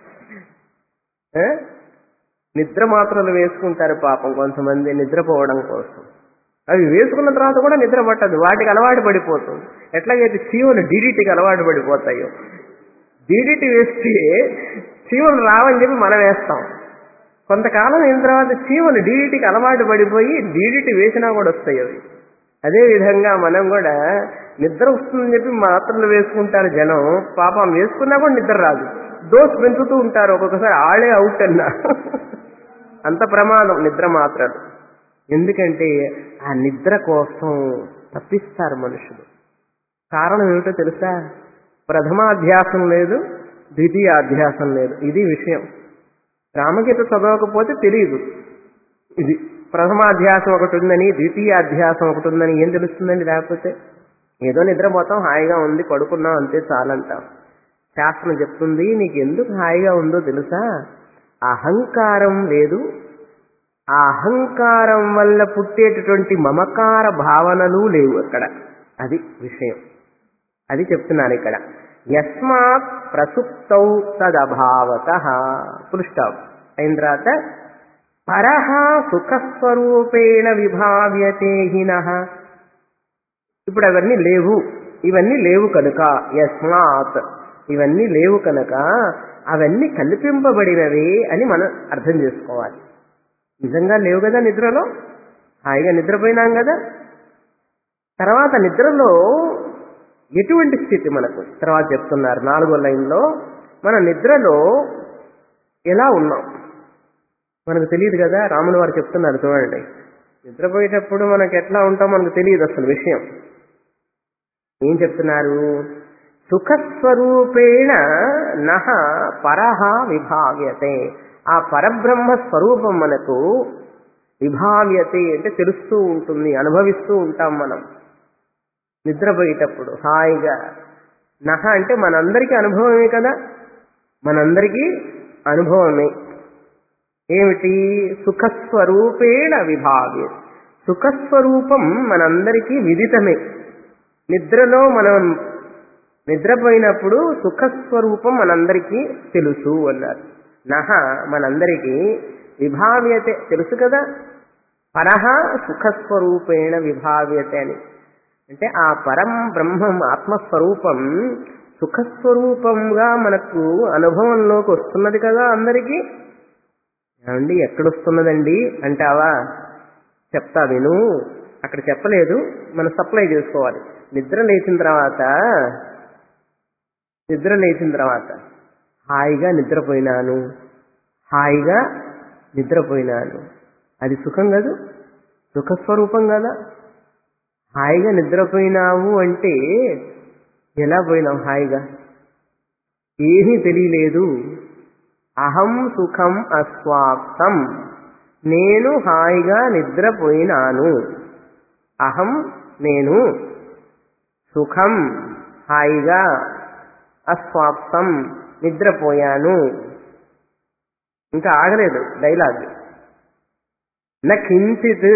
ఏ? నిద్ర మాత్రలు వేసుకుంటారు పాపం కొంతమంది నిద్రపోవడం కోసం అవి వేసుకున్న తర్వాత కూడా నిద్ర పట్టదు వాటికి అలవాటు పడిపోతుంది ఎట్లాగైతే చీవులు డీడీటీకి అలవాటు పడిపోతాయో డీడీటీ వేస్తే చీవులు రావని చెప్పి మనం వేస్తాం కొంతకాలం అయిన తర్వాత చీవులు డీడీటీకి అలవాటు పడిపోయి డీడీటీ వేసినా కూడా వస్తాయి అవి అదే విధంగా మనం కూడా నిద్ర వస్తుందని చెప్పి మాత్రలు వేసుకుంటారు జనం పాపం వేసుకున్నా కూడా నిద్ర రాదు డోస్ పెంచుతూ ఉంటారు ఒక్కొక్కసారి ఆడే అవుట్ అన్నా అంత ప్రమాదం నిద్ర మాత్రలు ఎందుకంటే ఆ నిద్ర కోసం తప్పిస్తారు మనుషులు కారణం ఏమిటో తెలుసా ప్రథమాధ్యాసం లేదు ద్వితీయ అధ్యాసం లేదు ఇది విషయం రామగీత చదవకపోతే తెలియదు ఇది ప్రథమాధ్యాసం ఒకటి ఉందని ద్వితీయ అధ్యాసం ఒకటి ఉందని ఏం తెలుస్తుందండి లేకపోతే ఏదో నిద్రపోతాం హాయిగా ఉంది పడుకున్నాం అంతే చాలంటాం శాస్త్రం చెప్తుంది నీకు ఎందుకు హాయిగా ఉందో తెలుసా అహంకారం లేదు ఆ అహంకారం వల్ల పుట్టేటటువంటి మమకార భావనలు లేవు అక్కడ అది విషయం అది చెప్తున్నారు ఇక్కడ యస్మాత్ ప్రసుప్తౌ తదభావత పురుష్టాప్ అయిన తర్వాత పరహ సుఖస్వరూపేణ విభావ్యతే హినః ఇప్పుడు అవన్నీ లేవు ఇవన్నీ లేవు కనుక యస్మాత్ ఇవన్నీ లేవు కనుక అవన్నీ కల్పింపబడినవి అని మనం అర్థం చేసుకోవాలి నిజంగా లేవు కదా నిద్రలో హాయిగా నిద్రపోయినాం కదా తర్వాత నిద్రలో ఎటువంటి స్థితి మనకు తర్వాత చెప్తున్నారు నాలుగో లైన్లో మన నిద్రలో ఎలా ఉన్నాం మనకు తెలియదు కదా రాముల వారు చెప్తున్నారు చూడండి నిద్రపోయేటప్పుడు మనకు ఎట్లా ఉంటాం మనకు తెలియదు అసలు విషయం ఏం చెప్తున్నారు సుఖస్వరూపేణ నహ పరహ విభావ్యతే ఆ పరబ్రహ్మ స్వరూపం మనకు విభావ్యతే అంటే తెలుస్తూ ఉంటుంది అనుభవిస్తూ ఉంటాం మనం నిద్రపోయేటప్పుడు హాయిగా నహ అంటే మనందరికీ అనుభవమే కదా మనందరికీ అనుభవమే ఏమిటి సుఖస్వరూపేణ విభావ్య సుఖస్వరూపం మనందరికీ విదితమే నిద్రలో మనం నిద్రపోయినప్పుడు సుఖస్వరూపం మనందరికీ తెలుసు అన్నారు నహ మనందరికీ విభావ్యతే తెలుసు కదా పరహ సుఖస్వరూపేణ విభావ్యతే అని అంటే ఆ పరం బ్రహ్మం ఆత్మస్వరూపం సుఖస్వరూపంగా మనకు అనుభవంలోకి వస్తున్నది కదా అందరికీ ఏమండి ఎక్కడొస్తున్నదండి అంటావా చెప్తా విను అక్కడ చెప్పలేదు మనం సప్లై చేసుకోవాలి నిద్ర లేచిన తర్వాత నిద్ర లేచిన తర్వాత హాయిగా నిద్రపోయినాను హాయిగా నిద్రపోయినాను అది సుఖం కాదు సుఖస్వరూపం కదా హాయిగా నిద్రపోయినావు అంటే ఎలా పోయినావు హాయిగా ఏమీ తెలియలేదు అహం సుఖం అస్వాప్తం నేను హాయిగా నిద్రపోయినాను అహం నేను సుఖం హాయిగా అస్వాప్తం నిద్రపోయాను ఇంకా ఆగలేదు డైలాగ్ న కించిత్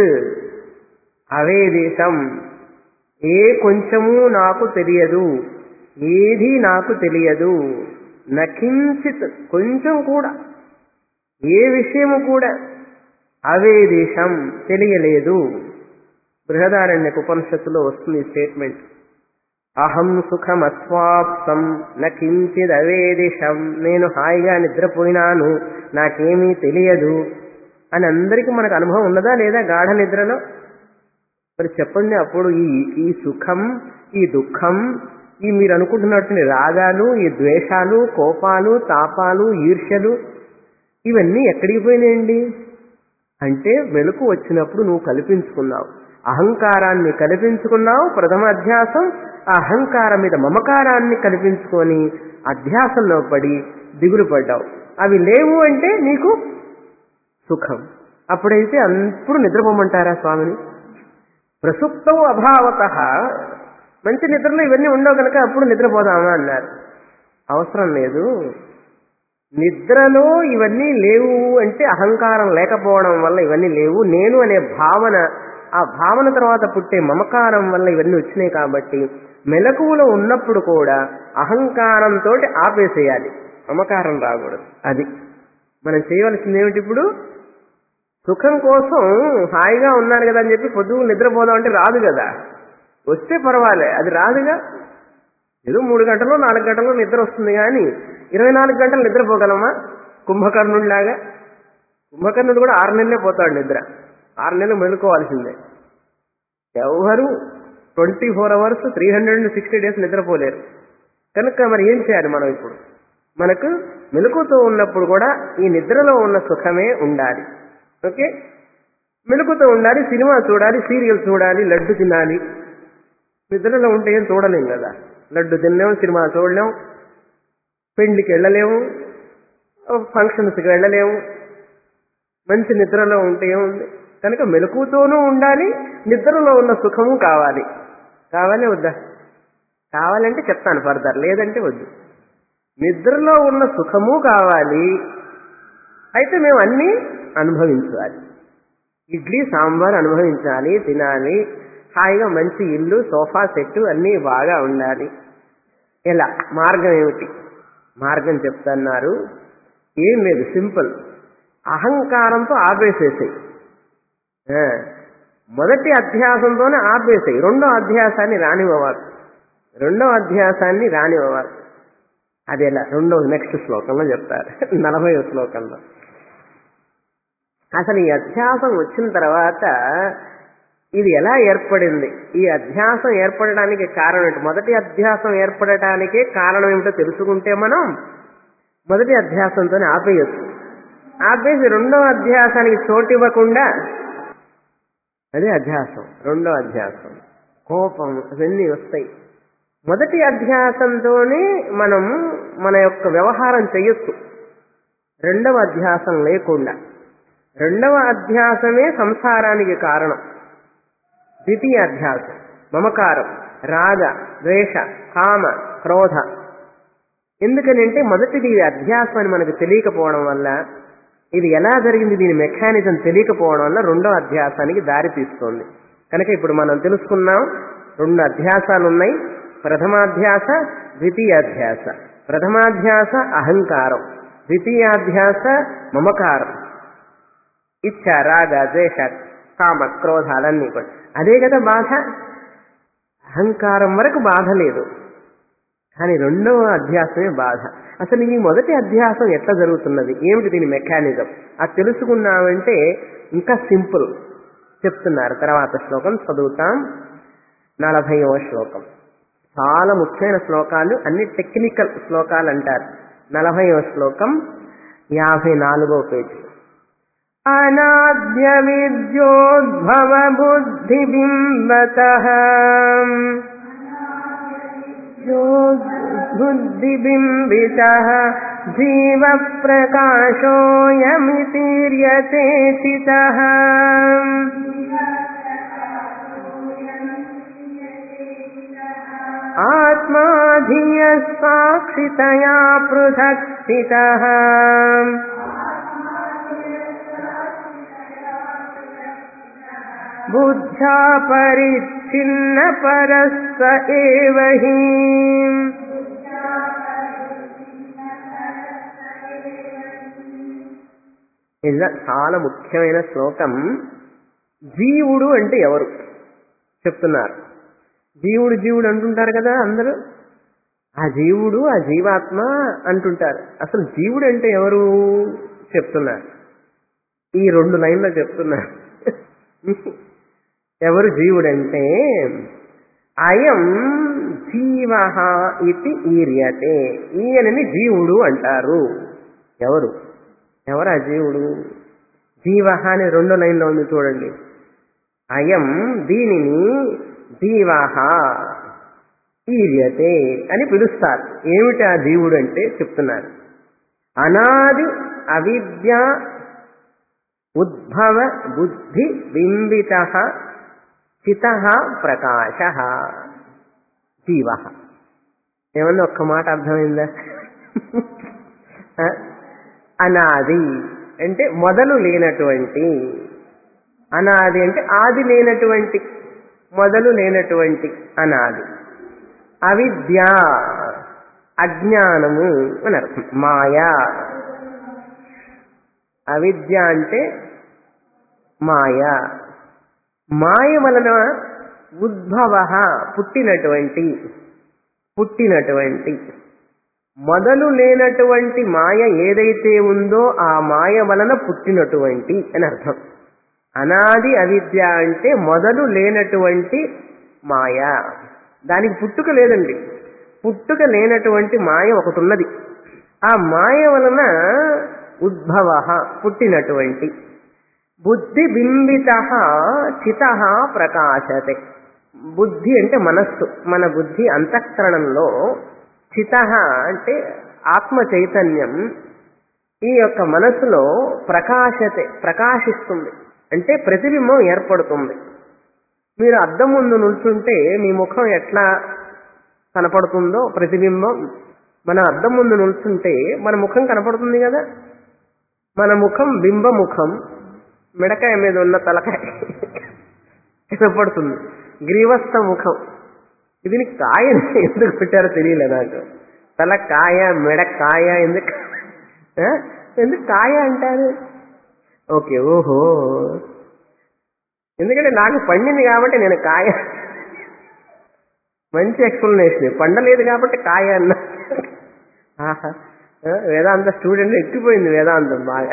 అవేదేశం ఏ కొంచెము నాకు తెలియదు ఏది నాకు తెలియదు నకించిత్ కొంచెం కూడా ఏ విషయము కూడా అవేదేశం తెలియలేదు బృహదారణ్యక ఉపనిషత్తులో వస్తుంది స్టేట్మెంట్ అహం సుఖం అస్వాప్సం నకించిద్ అవేదిషం నేను హాయిగా నిద్రపోయినాను నాకేమీ తెలియదు అని అందరికీ మనకు అనుభవం ఉన్నదా లేదా గాఢ నిద్రలో మరి చెప్పండి అప్పుడు ఈ ఈ సుఖం ఈ దుఃఖం ఈ మీరు అనుకుంటున్నటువంటి రాగాలు ఈ ద్వేషాలు కోపాలు తాపాలు ఈర్ష్యలు ఇవన్నీ ఎక్కడికి పోయినాయండి అంటే వెలుకు వచ్చినప్పుడు నువ్వు కల్పించుకున్నావు అహంకారాన్ని కల్పించుకున్నావు ప్రథమ అధ్యాసం ఆ అహంకారం మీద మమకారాన్ని కల్పించుకొని అధ్యాసంలో పడి దిగులు పడ్డావు అవి లేవు అంటే నీకు సుఖం అప్పుడైతే అప్పుడు నిద్రపోమంటారా స్వామిని ప్రసుప్తం అభావత మంచి నిద్రలో ఇవన్నీ ఉండవు కనుక అప్పుడు నిద్రపోదామా అన్నారు అవసరం లేదు నిద్రలో ఇవన్నీ లేవు అంటే అహంకారం లేకపోవడం వల్ల ఇవన్నీ లేవు నేను అనే భావన ఆ భావన తర్వాత పుట్టే మమకారం వల్ల ఇవన్నీ వచ్చినాయి కాబట్టి మెలకువలో ఉన్నప్పుడు కూడా అహంకారంతో ఆపేసేయాలి మమకారం రాకూడదు అది మనం చేయవలసింది ఏమిటి ఇప్పుడు సుఖం కోసం హాయిగా ఉన్నాను కదా అని చెప్పి పొద్దుగు నిద్రపోదాం అంటే రాదు కదా వస్తే పర్వాలే అది రాదుగా ఏదో మూడు గంటలు నాలుగు గంటలు నిద్ర వస్తుంది కానీ ఇరవై నాలుగు గంటలు నిద్రపోగలమా కుంభకర్ణుడిలాగా కుంభకర్ణుడు కూడా ఆరు నెలలే పోతాడు నిద్ర ఆరు నెలలు మెలుకోవాల్సిందే ఎవరు twenty four hours three hundred and sixty days నిద్రపోలేరు కనుక మరి ఏం చేయాలి మనం ఇప్పుడు మనకు మెలకుతో ఉన్నప్పుడు కూడా ఈ నిద్రలో ఉన్న సుఖమే ఉండాలి ఓకే మెలకుతో ఉండాలి సినిమా చూడాలి సీరియల్ చూడాలి లడ్డు తినాలి నిద్రలో ఉంటే ఏం చూడలేం కదా లడ్డు తినలేము సినిమా చూడలేము పెళ్లికి వెళ్ళలేము ఫంక్షన్స్కి వెళ్ళలేము మంచి నిద్రలో ఉంటే ఏముంది కనుక మెలకుతోనూ ఉండాలి నిద్రలో ఉన్న సుఖము కావాలి కావాలి వద్దా కావాలంటే చెప్తాను ఫర్దర్ లేదంటే వద్దు నిద్రలో ఉన్న సుఖము కావాలి అయితే మేము అన్నీ అనుభవించాలి ఇడ్లీ సాంబార్ అనుభవించాలి తినాలి హాయిగా మంచి ఇల్లు సోఫా సెట్ అన్నీ బాగా ఉండాలి ఎలా మార్గం ఏమిటి మార్గం చెప్తున్నారు ఏం లేదు సింపుల్ అహంకారంతో ఆపేసేసాయి మొదటి అధ్యాసంతోనే ఆపేసాయి రెండో అధ్యాసాన్ని రానివ్వవాలి రెండో అధ్యాసాన్ని రానివ్వవాలి అది ఎలా రెండో నెక్స్ట్ శ్లోకంలో చెప్తారు నలభై శ్లోకంలో అసలు ఈ అధ్యాసం వచ్చిన తర్వాత ఇది ఎలా ఏర్పడింది ఈ అధ్యాసం ఏర్పడడానికి కారణం ఏంటి మొదటి అధ్యాసం ఏర్పడటానికే కారణం ఏమిటో తెలుసుకుంటే మనం మొదటి అధ్యాసంతోనే ఆపేయచ్చు ఆపేసి రెండో అధ్యాసానికి చోటు ఇవ్వకుండా అదే అధ్యాసం రెండో అధ్యాసం కోపం అవన్నీ వస్తాయి మొదటి అధ్యాసంతోనే మనం మన యొక్క వ్యవహారం చెయ్యొచ్చు రెండవ అధ్యాసం లేకుండా రెండవ అధ్యాసమే సంసారానికి కారణం ద్వితీయ అధ్యాసం మమకారం రాగ ద్వేష కామ క్రోధ ఎందుకనంటే మొదటిది అధ్యాసం అని మనకు తెలియకపోవడం వల్ల ఇది ఎలా జరిగింది దీని మెకానిజం తెలియకపోవడం వల్ల రెండో అధ్యాసానికి దారి తీస్తుంది కనుక ఇప్పుడు మనం తెలుసుకున్నాం రెండు అధ్యాసాలు ఉన్నాయి ప్రథమాధ్యాస ద్వితీయాధ్యాస ప్రథమాధ్యాస అహంకారం ద్వితీయాధ్యాస మమకారం ఇచ్చ రాగ ద్వేష కామ క్రోధాలన్నీ కూడా అదే కదా బాధ అహంకారం వరకు బాధ లేదు కానీ రెండవ అధ్యాసమే బాధ అసలు ఈ మొదటి అధ్యాసం ఎట్లా జరుగుతున్నది ఏమిటి దీని మెకానిజం అది తెలుసుకున్నామంటే ఇంకా సింపుల్ చెప్తున్నారు తర్వాత శ్లోకం చదువుతాం నలభైవ శ్లోకం చాలా ముఖ్యమైన శ్లోకాలు అన్ని టెక్నికల్ శ్లోకాలు అంటారు నలభైవ శ్లోకం యాభై నాలుగో పేజీ అనాద్య విద్యోద్భవ బుద్ధిబింబత బుద్ధిబింబిత జీవ ప్రకాశోయమితీర్యతే చిత ఆత్మాధియ సాక్షితయా పృథక్ స్థిత బుద్ధ్యా పరిచ్ఛిన్న పరస్స ఏవ హి ఇది చాలా ముఖ్యమైన శ్లోకం జీవుడు అంటే ఎవరు చెప్తున్నారు జీవుడు జీవుడు అంటుంటారు కదా అందరూ ఆ జీవుడు ఆ జీవాత్మ అంటుంటారు అసలు జీవుడు అంటే ఎవరు చెప్తున్నారు ఈ రెండు లైన్లో చెప్తున్నారు ఎవరు జీవుడంటే అయం జీవ ఇది ఈర్యతే ఈయనని జీవుడు అంటారు ఎవరు ఎవరు ఆ జీవుడు జీవ అని రెండో లైన్లో ఉంది చూడండి అయం దీనిని జీవ ఈర్యతే అని పిలుస్తారు ఏమిటి ఆ జీవుడు అంటే చెప్తున్నారు అనాది అవిద్య ఉద్భవ బుద్ధి బింబిత చిత ప్రకాశ జీవ ఏమన్నా ఒక్క మాట అర్థమైందా అనాది అంటే మొదలు లేనటువంటి అనాది అంటే ఆది లేనటువంటి మొదలు లేనటువంటి అనాది అవిద్య అజ్ఞానము అని అర్థం మాయా అవిద్య అంటే మాయ మాయ వలన ఉద్భవ పుట్టినటువంటి పుట్టినటువంటి మొదలు లేనటువంటి మాయ ఏదైతే ఉందో ఆ మాయ వలన పుట్టినటువంటి అని అర్థం అనాది అవిద్య అంటే మొదలు లేనటువంటి మాయ దానికి పుట్టుక లేదండి పుట్టుక లేనటువంటి మాయ ఒకటి ఉన్నది ఆ మాయ వలన ఉద్భవ పుట్టినటువంటి బుద్ధి బింబిత చిత ప్రకాశతే బుద్ధి అంటే మనస్సు మన బుద్ధి అంతఃకరణంలో చిత అంటే ఆత్మ చైతన్యం ఈ యొక్క మనస్సులో ప్రకాశతే ప్రకాశిస్తుంది అంటే ప్రతిబింబం ఏర్పడుతుంది మీరు అద్దం ముందు నుంచుంటే మీ ముఖం ఎట్లా కనపడుతుందో ప్రతిబింబం మన అద్దం ముందు నిల్చుంటే మన ముఖం కనపడుతుంది కదా మన ముఖం బింబముఖం మిడకాయ మీద ఉన్న తలకాయ కనపడుతుంది గ్రీవస్థ ముఖం ఇది కాయ ఎందుకు పెట్టారో తెలియలే నాకు తల కాయ మెడ కాయ ఎందుకు ఆ? ఎందుకు కాయ అంటారు ఓకే ఓహో ఎందుకంటే నాకు పండింది కాబట్టి నేను కాయ మంచి ఎక్స్ప్లెనేషన్ పండలేదు కాబట్టి కాయ అన్న ఆహా. ఆ, వేదాంత స్టూడెంట్ ఎక్కిపోయింది వేదాంతం బాగా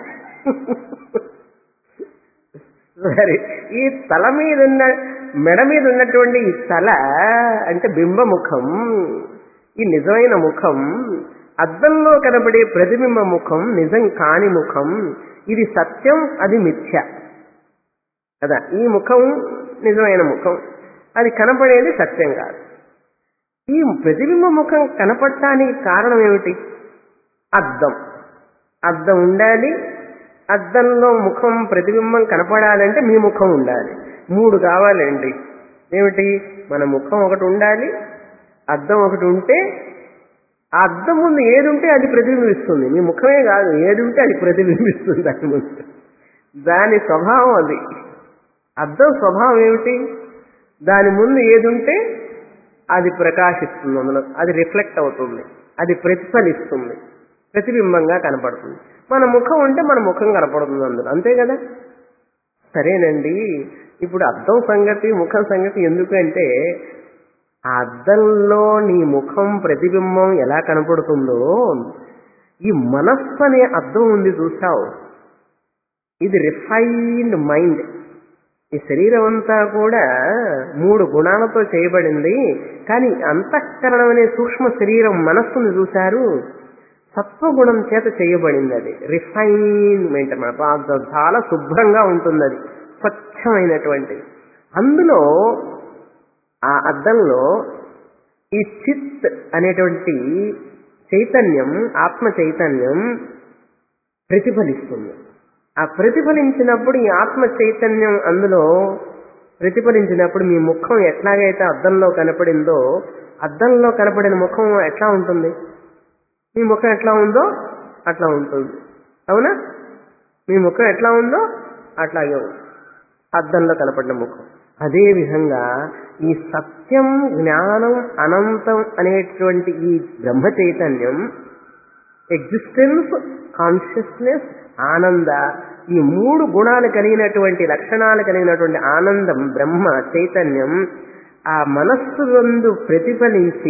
సరే ఈ తల మీద ఉన్న మెడ మీద ఉన్నటువంటి ఈ తల అంటే బింబముఖం ఈ నిజమైన ముఖం అద్దంలో కనబడే ప్రతిబింబ ముఖం నిజం కాని ముఖం ఇది సత్యం అది మిథ్య కదా ఈ ముఖం నిజమైన ముఖం అది కనపడేది సత్యం కాదు ఈ ప్రతిబింబ ముఖం కనపడటానికి కారణం ఏమిటి అద్దం అద్దం ఉండాలి అద్దంలో ముఖం ప్రతిబింబం కనపడాలంటే మీ ముఖం ఉండాలి మూడు కావాలండి ఏమిటి మన ముఖం ఒకటి ఉండాలి అద్దం ఒకటి ఉంటే ఆ అద్దం ముందు ఏది ఉంటే అది ప్రతిబింబిస్తుంది మీ ముఖమే కాదు ఏది ఉంటే అది ప్రతిబింబిస్తుంది దాని ముందు దాని స్వభావం అది అద్దం స్వభావం ఏమిటి దాని ముందు ఏది ఉంటే అది ప్రకాశిస్తుంది అందులో అది రిఫ్లెక్ట్ అవుతుంది అది ప్రతిఫలిస్తుంది ప్రతిబింబంగా కనపడుతుంది మన ముఖం ఉంటే మన ముఖం కనపడుతుంది అందులో అంతే కదా సరేనండి ఇప్పుడు అద్దం సంగతి ముఖం సంగతి ఎందుకంటే ఆ అద్దంలో నీ ముఖం ప్రతిబింబం ఎలా కనపడుతుందో ఈ మనస్సు అనే అద్దం ఉంది చూసావు ఇది రిఫైన్డ్ మైండ్ ఈ శరీరం అంతా కూడా మూడు గుణాలతో చేయబడింది కానీ అంతఃకరణం అనే సూక్ష్మ శరీరం మనస్సును చూశారు సత్వగుణం చేత చేయబడింది అది రిఫైన్మెంట్ అన్నమాట చాలా శుభ్రంగా ఉంటుంది అది స్వచ్ఛమైనటువంటిది అందులో ఆ అద్దంలో ఈ చిత్ అనేటువంటి చైతన్యం ఆత్మ చైతన్యం ప్రతిఫలిస్తుంది ఆ ప్రతిఫలించినప్పుడు ఈ ఆత్మ చైతన్యం అందులో ప్రతిఫలించినప్పుడు మీ ముఖం ఎట్లాగైతే అద్దంలో కనపడిందో అద్దంలో కనపడిన ముఖం ఎట్లా ఉంటుంది మీ ముఖం ఎట్లా ఉందో అట్లా ఉంటుంది అవునా మీ ముఖం ఎట్లా ఉందో అట్లాగే ఉంది అద్దంలో కనపడిన ముఖం అదే విధంగా ఈ సత్యం జ్ఞానం అనంతం అనేటువంటి ఈ బ్రహ్మ చైతన్యం ఎగ్జిస్టెన్స్ కాన్షియస్నెస్ ఆనంద ఈ మూడు గుణాలు కలిగినటువంటి లక్షణాలు కలిగినటువంటి ఆనందం బ్రహ్మ చైతన్యం ఆ మనస్సు నందు ప్రతిఫలించి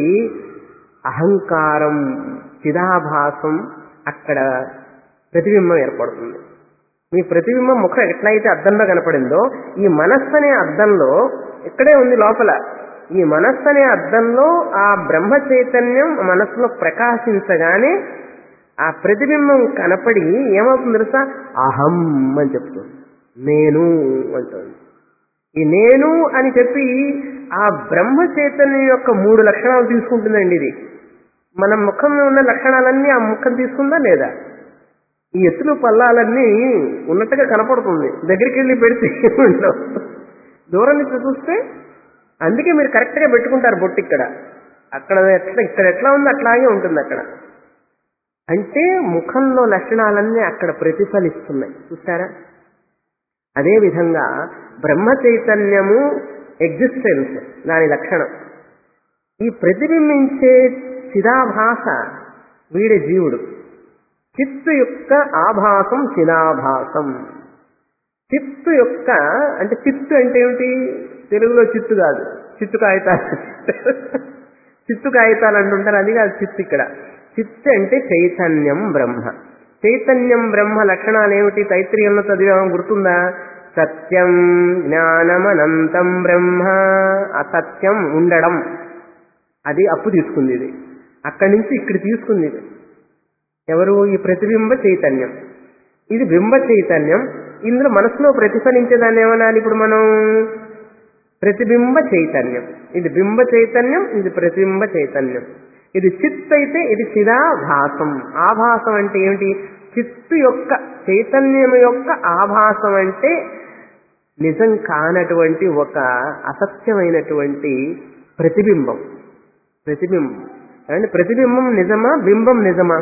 అహంకారం చిదాభాసం అక్కడ ప్రతిబింబం ఏర్పడుతుంది మీ ప్రతిబింబం ముఖం ఎట్లయితే అద్దంలో కనపడిందో ఈ మనస్సు అనే అద్దంలో ఇక్కడే ఉంది లోపల ఈ మనస్సు అనే అద్దంలో ఆ బ్రహ్మ చైతన్యం మనస్సులో ప్రకాశించగానే ఆ ప్రతిబింబం కనపడి ఏమవుతుంది తెలుసా అహం అని చెప్తుంది నేను అంటుంది ఈ నేను అని చెప్పి ఆ బ్రహ్మ చైతన్యం యొక్క మూడు లక్షణాలు తీసుకుంటుందండి ఇది మన ముఖంలో ఉన్న లక్షణాలన్నీ ఆ ముఖం తీసుకుందా లేదా ఈ ఎత్తులు పల్లాలన్నీ ఉన్నట్టుగా కనపడుతుంది దగ్గరికి వెళ్ళి పెడితే ఉండవు దూరం నుంచి చూస్తే అందుకే మీరు కరెక్ట్గా పెట్టుకుంటారు బొట్టు ఇక్కడ అక్కడ ఎట్లా ఇక్కడ ఎట్లా ఉందో అట్లాగే ఉంటుంది అక్కడ అంటే ముఖంలో లక్షణాలన్నీ అక్కడ ప్రతిఫలిస్తున్నాయి చూసారా అదేవిధంగా బ్రహ్మ చైతన్యము ఎగ్జిస్టెన్స్ దాని లక్షణం ఈ ప్రతిబింబించే చిదాభాస వీడి జీవుడు చిత్తు యొక్క ఆభాసం చిదాభాసం చిత్తు యొక్క అంటే చిత్తు అంటే ఏమిటి తెలుగులో చిత్తు కాదు చిత్తు కాగితాలు చిత్తు కాగితాలు అంటుంటారు అది కాదు చిత్తు ఇక్కడ చిత్తు అంటే చైతన్యం బ్రహ్మ చైతన్యం బ్రహ్మ లక్షణాలు ఏమిటి తైత్రీయంలో చదివాం గుర్తుందా సత్యం జ్ఞానమనంతం బ్రహ్మ అసత్యం ఉండడం అది అప్పు తీసుకుంది ఇది అక్కడి నుంచి ఇక్కడ తీసుకుంది ఇది ఎవరు ఈ ప్రతిబింబ చైతన్యం ఇది బింబ చైతన్యం ఇందులో మనసులో ప్రతిఫలించేదాన్ని ఏమనాలి ఇప్పుడు మనం ప్రతిబింబ చైతన్యం ఇది బింబ చైతన్యం ఇది ప్రతిబింబ చైతన్యం ఇది చిత్ అయితే ఇది చిదాభాసం ఆభాసం అంటే ఏమిటి చిత్తు యొక్క చైతన్యం యొక్క ఆభాసం అంటే నిజం కానటువంటి ఒక అసత్యమైనటువంటి ప్రతిబింబం ప్రతిబింబం అంటే ప్రతిబింబం నిజమా బింబం నిజమా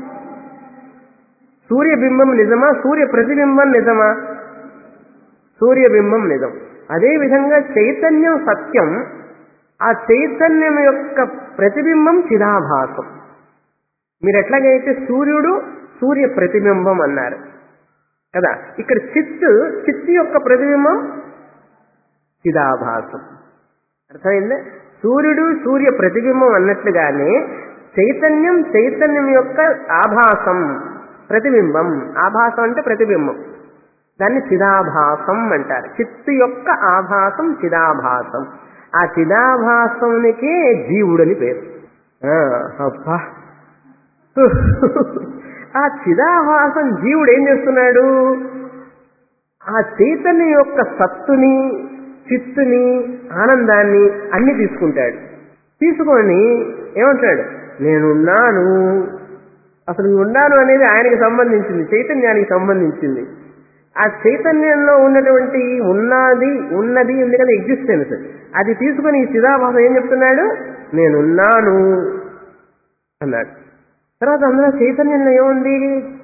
సూర్యబింబం నిజమా సూర్య ప్రతిబింబం నిజమా సూర్యబింబం నిజం అదేవిధంగా చైతన్యం సత్యం ఆ చైతన్యం యొక్క ప్రతిబింబం చిదాభాసం మీరు ఎట్లాగైతే సూర్యుడు సూర్య ప్రతిబింబం అన్నారు కదా ఇక్కడ చిత్తు చిత్తు యొక్క ప్రతిబింబం చిదాభాసం అర్థమైందా సూర్యుడు సూర్య ప్రతిబింబం అన్నట్లుగానే చైతన్యం చైతన్యం యొక్క ఆభాసం ప్రతిబింబం ఆభాసం అంటే ప్రతిబింబం దాన్ని చిదాభాసం అంటారు చిత్తు యొక్క ఆభాసం చిదాభాసం ఆ చిదాభాసంకే జీవుడని పేరు ఆ, అబ్బా ఆ చిదాభాసం జీవుడు ఏం చేస్తున్నాడు ఆ చైతన్యం యొక్క సత్తుని చిత్తుని ఆనందాన్ని అన్ని తీసుకుంటాడు తీసుకొని ఏమంటాడు నేనున్నాను అసలు ఈ ఉన్నాను అనేది ఆయనకి సంబంధించింది చైతన్యానికి సంబంధించింది ఆ చైతన్యంలో ఉన్నటువంటి ఉన్నది ఉన్నది ఉంది కదా ఎగ్జిస్టెన్స్ అది తీసుకుని ఈ చిదాభాసం ఏం చెప్తున్నాడు నేనున్నాను అన్నాడు తర్వాత అందులో చైతన్యంలో ఏముంది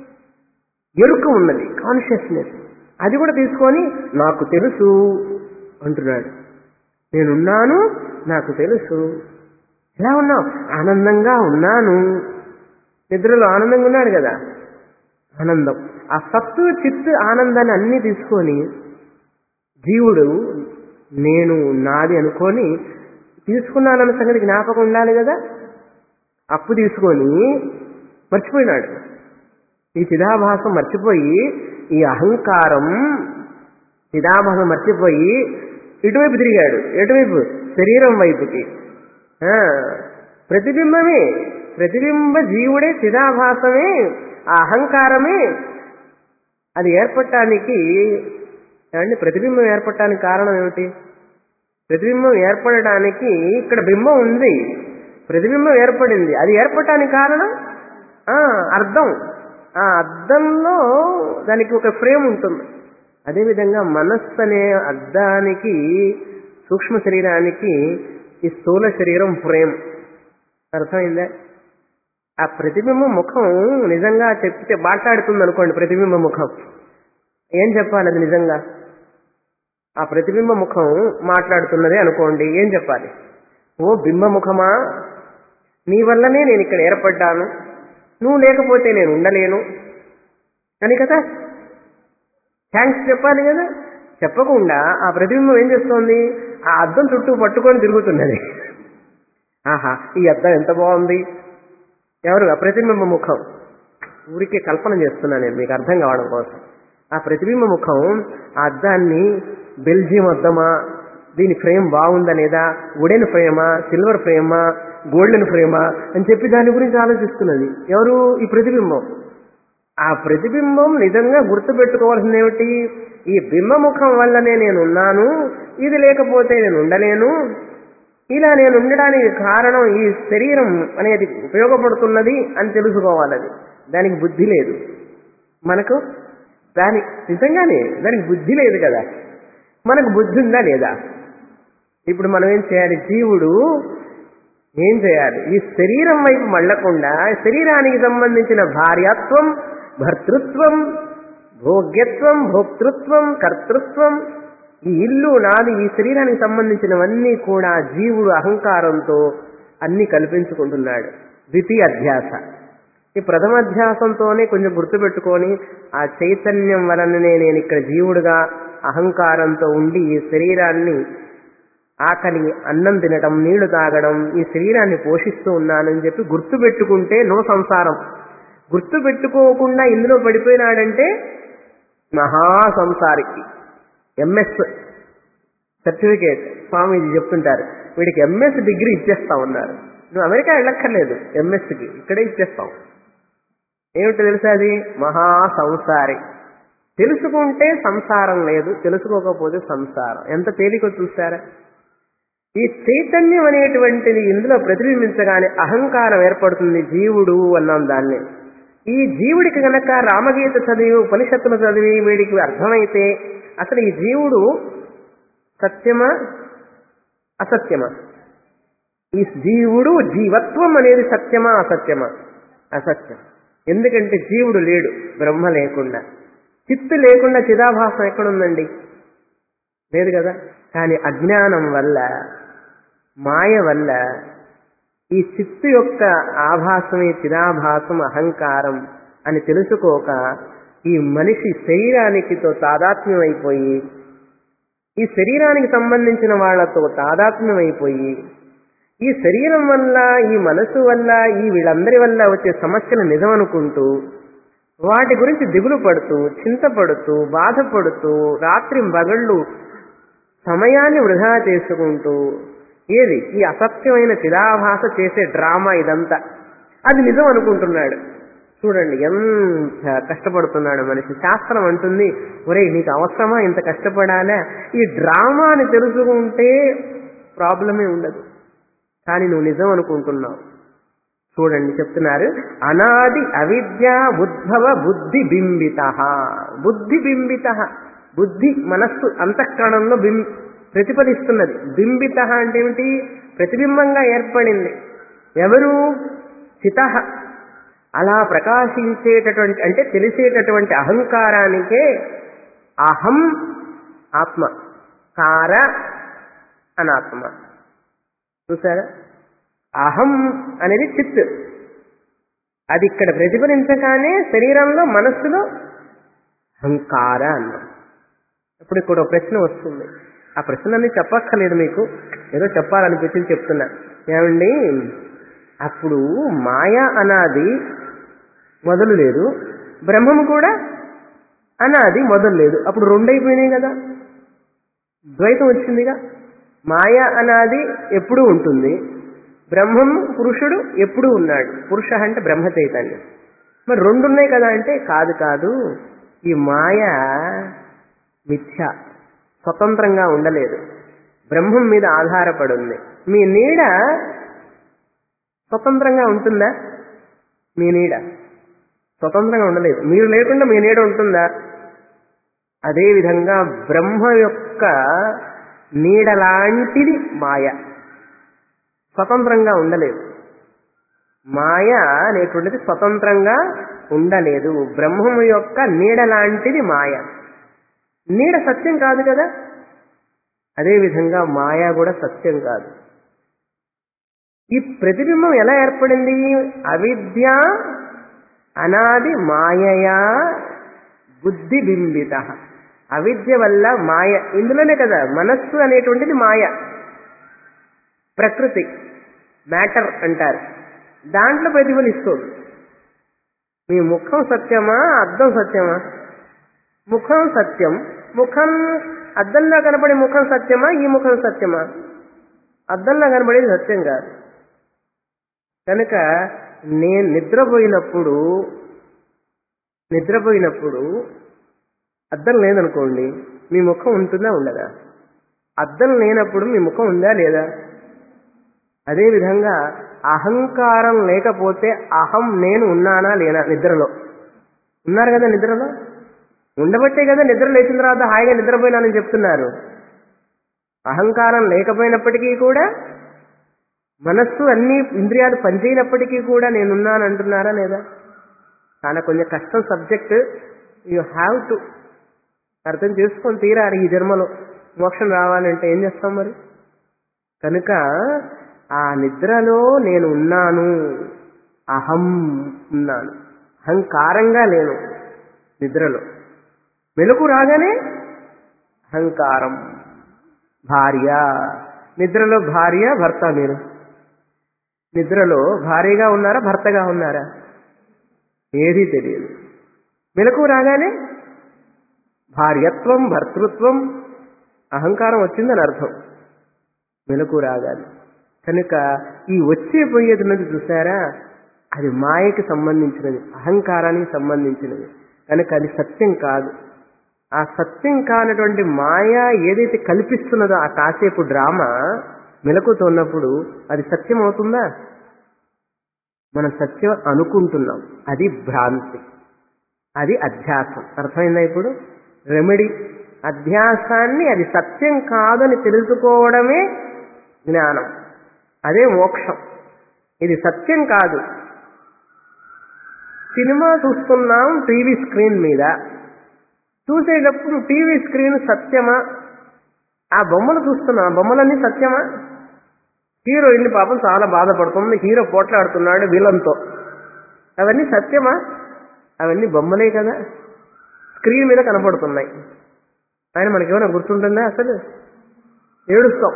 ఎరుక ఉన్నది కాన్షియస్నెస్ అది కూడా తీసుకొని నాకు తెలుసు అంటున్నాడు నేనున్నాను నాకు తెలుసు ఎలా ఉన్నావు ఆనందంగా ఉన్నాను నిద్రలో ఆనందంగా ఉన్నాడు కదా ఆనందం ఆ సత్తు చిత్తు ఆనందాన్ని అన్నీ తీసుకొని జీవుడు నేను నాది అనుకొని తీసుకున్నానన్న సంగతి జ్ఞాపకం ఉండాలి కదా అప్పు తీసుకొని మర్చిపోయినాడు ఈ చిదాభాసం మర్చిపోయి ఈ అహంకారం చిదాభాసం మర్చిపోయి ఇటువైపు తిరిగాడు ఎటువైపు శరీరం వైపుకి ఆ, ప్రతిబింబమే ప్రతిబింబ జీవుడే చిదాభాసమే ఆ అహంకారమే అది ఏర్పడటానికి ఏమండి ప్రతిబింబం ఏర్పడటానికి కారణం ఏమిటి ప్రతిబింబం ఏర్పడటానికి ఇక్కడ బింబం ఉంది ప్రతిబింబం ఏర్పడింది అది ఏర్పడటానికి కారణం ఆ, అర్థం ఆ అద్దంలో దానికి ఒక ఫ్రేమ్ ఉంటుంది అదేవిధంగా మనస్సు అనే అద్దానికి సూక్ష్మ శరీరానికి ఈ స్థూల శరీరం ఫ్రేమ్ అర్థమైందా ఆ ప్రతిబింబ ముఖం నిజంగా చెప్తే మాట్లాడుతుంది అనుకోండి ప్రతిబింబ ముఖం ఏం చెప్పాలి అది నిజంగా ఆ ప్రతిబింబ ముఖం మాట్లాడుతున్నదే అనుకోండి ఏం చెప్పాలి ఓ బింబముఖమా నీ వల్లనే నేను ఇక్కడ ఏర్పడ్డాను నువ్వు లేకపోతే నేను ఉండలేను అని కదా థ్యాంక్స్ చెప్పాలి కదా చెప్పకుండా ఆ ప్రతిబింబం ఏం చేస్తోంది ఆ అద్దం చుట్టూ పట్టుకొని తిరుగుతున్నది ఆహా ఈ అద్దం ఎంత బాగుంది ఎవరు ఆ ప్రతిబింబ ముఖం ఊరికే కల్పన చేస్తున్నా నేను మీకు అర్థం కావడం కోసం ఆ ప్రతిబింబ ముఖం ఆ అద్దాన్ని బెల్జియం అద్దమా దీని ఫ్రేమ్ బాగుందా లేదా వుడెన్ ఫ్రేమా సిల్వర్ ఫ్రేమా గోల్డెన్ ఫ్రేమా అని చెప్పి దాని గురించి ఆలోచిస్తున్నది ఎవరు ఈ ప్రతిబింబం ఆ ప్రతిబింబం నిజంగా గుర్తుపెట్టుకోవాల్సింది ఏమిటి ఈ బింబముఖం వల్లనే నేను ఉన్నాను ఇది లేకపోతే నేను ఉండలేను ఇలా నేను ఉండడానికి కారణం ఈ శరీరం అనేది ఉపయోగపడుతున్నది అని తెలుసుకోవాలి అది దానికి బుద్ధి లేదు మనకు దాని నిజంగానే దానికి బుద్ధి లేదు కదా మనకు బుద్ధి ఉందా లేదా ఇప్పుడు మనం ఏం చేయాలి జీవుడు ఏం చేయాలి ఈ శరీరం వైపు మళ్ళకుండా శరీరానికి సంబంధించిన భార్యాత్వం భర్తృత్వం భోగ్యత్వం భోక్తృత్వం కర్తృత్వం ఈ ఇల్లు నాది ఈ శరీరానికి సంబంధించినవన్నీ కూడా జీవుడు అహంకారంతో అన్ని కల్పించుకుంటున్నాడు ద్వితీయ అధ్యాస ఈ ప్రథమ అధ్యాసంతోనే కొంచెం గుర్తుపెట్టుకొని ఆ చైతన్యం వలననే నేను ఇక్కడ జీవుడుగా అహంకారంతో ఉండి ఈ శరీరాన్ని ఆకలి అన్నం తినడం నీళ్లు తాగడం ఈ శరీరాన్ని పోషిస్తూ ఉన్నానని చెప్పి గుర్తు పెట్టుకుంటే నో సంసారం గుర్తు పెట్టుకోకుండా ఇందులో పడిపోయినాడంటే మహా సంసారికి ఎంఎస్ సర్టిఫికేట్ స్వామీజీ చెప్తుంటారు వీడికి ఎంఎస్ డిగ్రీ ఇచ్చేస్తా ఉన్నారు నువ్వు అమెరికా వెళ్ళక్కర్లేదు ఎంఎస్కి ఇక్కడే ఇచ్చేస్తావు ఏమిటి తెలుసా అది మహా సంసారి తెలుసుకుంటే సంసారం లేదు తెలుసుకోకపోతే సంసారం ఎంత తేలిక చూసారా ఈ చైతన్యం అనేటువంటిది ఇందులో ప్రతిబింబించగానే అహంకారం ఏర్పడుతుంది జీవుడు అన్నాం దాన్ని ఈ జీవుడికి గనక రామగీత చదివి ఉపనిషత్తులు చదివి వీడికి అర్థమైతే అసలు ఈ జీవుడు సత్యమా అసత్యమా ఈ జీవుడు జీవత్వం అనేది సత్యమా అసత్యమా అసత్యం ఎందుకంటే జీవుడు లేడు బ్రహ్మ లేకుండా చిత్తు లేకుండా చిదాభాసం ఎక్కడుందండి లేదు కదా కానీ అజ్ఞానం వల్ల మాయ వల్ల ఈ చిత్తు యొక్క ఆభాసమే చిదాభాసం అహంకారం అని తెలుసుకోక ఈ మనిషి శరీరానికితో తాదాత్మ్యం అయిపోయి ఈ శరీరానికి సంబంధించిన వాళ్లతో తాదాత్మ్యం అయిపోయి ఈ శరీరం వల్ల ఈ మనసు వల్ల ఈ వీళ్ళందరి వల్ల వచ్చే సమస్యలు నిజం అనుకుంటూ వాటి గురించి దిగులు పడుతూ చింతపడుతూ బాధపడుతూ రాత్రి బగళ్ళు సమయాన్ని వృధా చేసుకుంటూ ఏది ఈ అసత్యమైన చిదాభాస చేసే డ్రామా ఇదంతా అది నిజం అనుకుంటున్నాడు చూడండి ఎంత కష్టపడుతున్నాడు మనిషి శాస్త్రం అంటుంది ఒరే నీకు అవసరమా ఇంత కష్టపడాలా ఈ డ్రామాని తెలుసుకుంటే ప్రాబ్లమే ఉండదు కానీ నువ్వు నిజం అనుకుంటున్నావు చూడండి చెప్తున్నారు అనాది అవిద్య ఉద్భవ బుద్ధి బింబిత బుద్ధి బింబిత బుద్ధి మనస్సు అంతఃకరణంలో బిం ప్రతిఫలిస్తున్నది బింబిత అంటే ఏమిటి ప్రతిబింబంగా ఏర్పడింది ఎవరు చిత అలా ప్రకాశించేటటువంటి అంటే తెలిసేటటువంటి అహంకారానికే అహం ఆత్మ కార అనాత్మ చూసారా అహం అనేది చిత్ అది ఇక్కడ ప్రతిఫలించగానే శరీరంలో మనస్సులో అహంకార అన్నాం ఇప్పుడు ఇక్కడ ఒక ప్రశ్న వస్తుంది ఆ ప్రశ్నలన్నీ చెప్పక్కర్లేదు మీకు ఏదో చెప్పాలనిపించింది చెప్తున్నా ఏమండి అప్పుడు మాయ అనాది మొదలు లేదు బ్రహ్మము కూడా అనాది మొదలు లేదు అప్పుడు రెండు అయిపోయినాయి కదా ద్వైతం వచ్చిందిగా మాయ అనాది ఎప్పుడూ ఉంటుంది బ్రహ్మం పురుషుడు ఎప్పుడూ ఉన్నాడు పురుష అంటే బ్రహ్మ చైతన్యం మరి రెండు ఉన్నాయి కదా అంటే కాదు కాదు ఈ మాయ మిథ్య స్వతంత్రంగా ఉండలేదు బ్రహ్మం మీద ఆధారపడి ఉంది మీ నీడ స్వతంత్రంగా ఉంటుందా మీ నీడ స్వతంత్రంగా ఉండలేదు మీరు లేకుండా మీ నీడ ఉంటుందా అదేవిధంగా బ్రహ్మ యొక్క నీడలాంటిది మాయ స్వతంత్రంగా ఉండలేదు మాయ అనేటువంటిది స్వతంత్రంగా ఉండలేదు బ్రహ్మము యొక్క నీడ లాంటిది మాయ నీడ సత్యం కాదు కదా అదేవిధంగా మాయ కూడా సత్యం కాదు ఈ ప్రతిబింబం ఎలా ఏర్పడింది అవిద్య అనాది మాయయా బుద్ధి బింబిత అవిద్య వల్ల మాయ ఇందులోనే కదా మనస్సు అనేటువంటిది మాయ ప్రకృతి మ్యాటర్ అంటారు దాంట్లో ప్రతిఫలిస్తుంది మీ ముఖం సత్యమా అద్దం సత్యమా ముఖం సత్యం ముఖం అద్దంలో కనపడే ముఖం సత్యమా ఈ ముఖం సత్యమా అద్దంలో కనపడేది సత్యం కాదు కనుక నేను నిద్రపోయినప్పుడు నిద్రపోయినప్పుడు అద్దం లేదనుకోండి మీ ముఖం ఉంటుందా ఉండదా అద్దం లేనప్పుడు మీ ముఖం ఉందా లేదా అదేవిధంగా అహంకారం లేకపోతే అహం నేను ఉన్నానా లేనా నిద్రలో ఉన్నారు కదా నిద్రలో ఉండబట్టే కదా నిద్ర లేచిన తర్వాత హాయిగా నిద్రపోయినానని చెప్తున్నారు అహంకారం లేకపోయినప్పటికీ కూడా మనస్సు అన్ని ఇంద్రియాలు పనిచేయనప్పటికీ కూడా నేనున్నాను అంటున్నారా లేదా చాలా కొంచెం కష్టం సబ్జెక్ట్ యూ హ్యావ్ టు అర్థం చేసుకొని తీరాలి ఈ జన్మలో మోక్షం రావాలంటే ఏం చేస్తాం మరి కనుక ఆ నిద్రలో నేను ఉన్నాను అహం ఉన్నాను అహంకారంగా లేను నిద్రలో మెలకు రాగానే అహంకారం భార్య నిద్రలో భార్య భర్త మీరు నిద్రలో భార్యగా ఉన్నారా భర్తగా ఉన్నారా ఏదీ తెలియదు మెలకు రాగానే భార్యత్వం భర్తృత్వం అహంకారం వచ్చిందని అర్థం మెలకు రాగానే కనుక ఈ వచ్చే పోయేది ఉన్నది చూసారా అది మాయకి సంబంధించినది అహంకారానికి సంబంధించినది కనుక అది సత్యం కాదు ఆ సత్యం కానటువంటి మాయ ఏదైతే కల్పిస్తున్నదో ఆ కాసేపు డ్రామా మెలకుతో ఉన్నప్పుడు అది సత్యం అవుతుందా మనం సత్యం అనుకుంటున్నాం అది భ్రాంతి అది అధ్యాసం అర్థమైందా ఇప్పుడు రెమెడీ అధ్యాసాన్ని అది సత్యం కాదని తెలుసుకోవడమే జ్ఞానం అదే మోక్షం ఇది సత్యం కాదు సినిమా చూస్తున్నాం టీవీ స్క్రీన్ మీద చూసేటప్పుడు టీవీ స్క్రీన్ సత్యమా ఆ బొమ్మలు చూస్తున్నాం ఆ బొమ్మలన్నీ సత్యమా హీరోయిన్ పాపం చాలా బాధపడుతుంది హీరో పోట్లాడుతున్నాడు విలన్తో అవన్నీ సత్యమా అవన్నీ బొమ్మలే కదా స్క్రీన్ మీద కనపడుతున్నాయి ఆయన మనకేమైనా గుర్తుంటుందా అసలు ఏడుస్తాం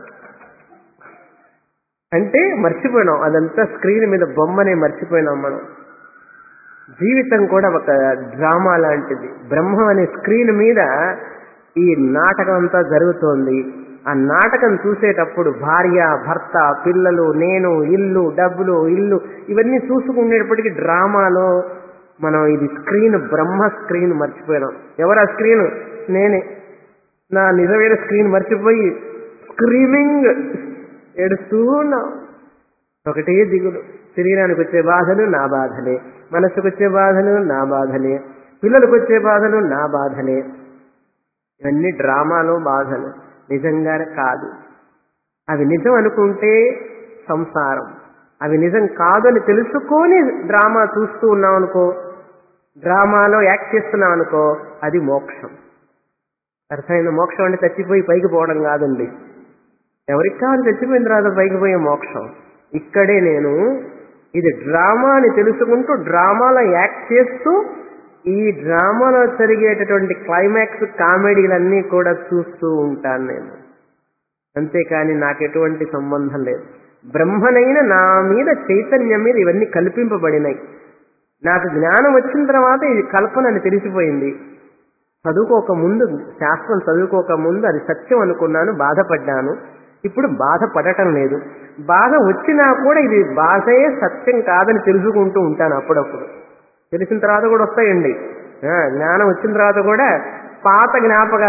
అంటే మర్చిపోయినాం అదంతా స్క్రీన్ మీద బొమ్మనే మర్చిపోయినాం మనం జీవితం కూడా ఒక డ్రామా లాంటిది బ్రహ్మం అనే స్క్రీన్ మీద ఈ నాటకం అంతా జరుగుతోంది ఆ నాటకం చూసేటప్పుడు భార్య భర్త పిల్లలు నేను ఇల్లు డబ్బులు ఇల్లు ఇవన్నీ చూసుకునేటప్పటికీ డ్రామాలో మనం ఇది స్క్రీన్ బ్రహ్మ స్క్రీన్ మర్చిపోయినాం ఎవరా స్క్రీన్ నేనే నా నిజమైన స్క్రీన్ మర్చిపోయి స్క్రీమింగ్ ఏడుస్తూ ఉన్నాం ఒకటే దిగులు శరీరానికి వచ్చే బాధలు నా బాధలే మనస్సుకు వచ్చే బాధలు నా బాధలే పిల్లలకు వచ్చే బాధలు నా బాధలే ఇవన్నీ డ్రామాలో బాధలు నిజంగా కాదు అవి నిజం అనుకుంటే సంసారం అవి నిజం కాదని తెలుసుకొని డ్రామా చూస్తూ ఉన్నాం అనుకో డ్రామాలో యాక్ట్ చేస్తున్నాం అనుకో అది మోక్షం అర్థమైంది మోక్షం అంటే చచ్చిపోయి పైకి పోవడం కాదండి ఎవరికి కావాలి చచ్చిపోయిన తర్వాత పైకి పోయే మోక్షం ఇక్కడే నేను ఇది డ్రామా అని తెలుసుకుంటూ డ్రామాలో యాక్ట్ చేస్తూ ఈ డ్రామాలో జరిగేటటువంటి క్లైమాక్స్ కామెడీలన్నీ కూడా చూస్తూ ఉంటాను నేను అంతేకాని నాకు ఎటువంటి సంబంధం లేదు బ్రహ్మనైన నా మీద చైతన్యం మీద ఇవన్నీ కల్పింపబడినాయి నాకు జ్ఞానం వచ్చిన తర్వాత ఇది కల్పన అని తెలిసిపోయింది చదువుకోక ముందు శాస్త్రం చదువుకోక ముందు అది సత్యం అనుకున్నాను బాధపడ్డాను ఇప్పుడు బాధపడటం లేదు బాధ వచ్చినా కూడా ఇది బాధే సత్యం కాదని తెలుసుకుంటూ ఉంటాను అప్పుడప్పుడు తెలిసిన తర్వాత కూడా వస్తాయండి ఆ, జ్ఞానం వచ్చిన తర్వాత కూడా పాత జ్ఞాపక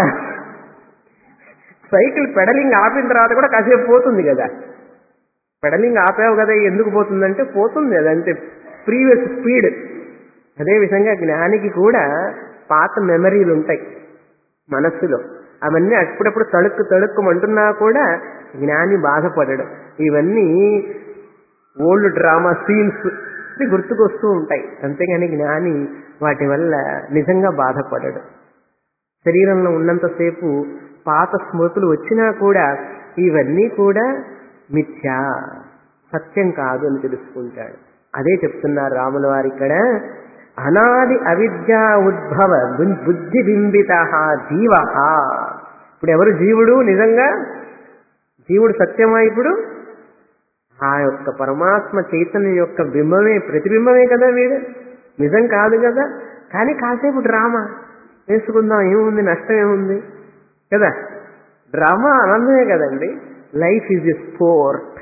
సైకిల్ పెడలింగ్ ఆపిన తర్వాత కూడా కాసేపు పోతుంది కదా పెడలింగ్ ఆపావు కదా ఎందుకు పోతుందంటే పోతుంది అది అంతే ప్రీవియస్ స్పీడ్ అదేవిధంగా జ్ఞానికి కూడా పాత మెమరీలు ఉంటాయి మనస్సులో అవన్నీ అప్పుడప్పుడు తడుక్కు తడుక్కుమంటున్నా కూడా జ్ఞాని బాధపడడం ఇవన్నీ ఓల్డ్ డ్రామా సీన్స్ గుర్తుకొస్తూ ఉంటాయి అంతేగాని జ్ఞాని వాటి వల్ల నిజంగా బాధపడడు శరీరంలో ఉన్నంతసేపు పాత స్మృతులు వచ్చినా కూడా ఇవన్నీ కూడా మిథ్యా సత్యం కాదు అని తెలుసుకుంటాడు అదే చెప్తున్నారు రాముల వారు ఇక్కడ అనాది అవిద్యా ఉద్భవ బు- బుద్ధి బింబిత జీవ ఇప్పుడు ఎవరు జీవుడు నిజంగా జీవుడు సత్యమా ఇప్పుడు ఆ యొక్క పరమాత్మ చైతన్యం యొక్క బింబమే ప్రతిబింబమే కదా వీడు నిజం కాదు కదా కానీ కాసేపు డ్రామా వేసుకుందాం ఏముంది నష్టం ఏముంది కదా డ్రామా ఆనందమే కదండి లైఫ్ ఈజ్ ఎ స్పోర్ట్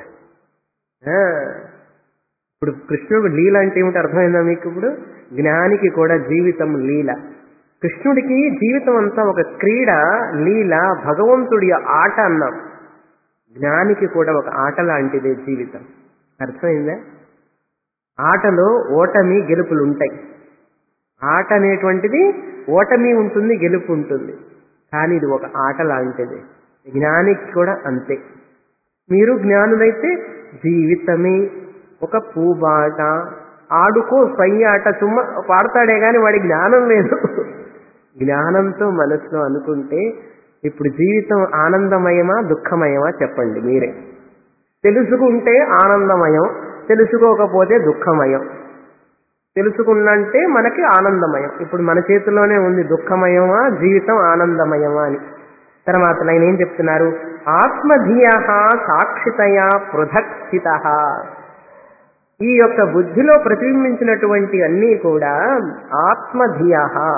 ఇప్పుడు కృష్ణుడు లీల అంటే ఏమిటి అర్థమైందా మీకు ఇప్పుడు జ్ఞానికి కూడా జీవితం లీల కృష్ణుడికి జీవితం అంతా ఒక క్రీడ లీల భగవంతుడి ఆట అన్నాం జ్ఞానికి కూడా ఒక ఆట లాంటిదే జీవితం అర్థమైందా ఆటలో ఓటమి గెలుపులు ఉంటాయి ఆట అనేటువంటిది ఓటమి ఉంటుంది గెలుపు ఉంటుంది కానీ ఇది ఒక ఆట లాంటిది జ్ఞానికి కూడా అంతే మీరు జ్ఞానులైతే జీవితమే ఒక పూబాట ఆడుకో సై ఆట చుమ్మ పాడతాడే కానీ వాడి జ్ఞానం లేదు జ్ఞానంతో మనసులో అనుకుంటే ఇప్పుడు జీవితం ఆనందమయమా దుఃఖమయమా చెప్పండి మీరే తెలుసుకుంటే ఆనందమయం తెలుసుకోకపోతే దుఃఖమయం తెలుసుకున్నంటే మనకి ఆనందమయం ఇప్పుడు మన చేతిలోనే ఉంది దుఃఖమయమా జీవితం ఆనందమయమా అని తర్వాత ఆయన ఏం చెప్తున్నారు ఆత్మధియ సాక్షితయా పృథక్ స్థిత ఈ యొక్క బుద్ధిలో ప్రతిబింబించినటువంటి అన్నీ కూడా ఆత్మధియ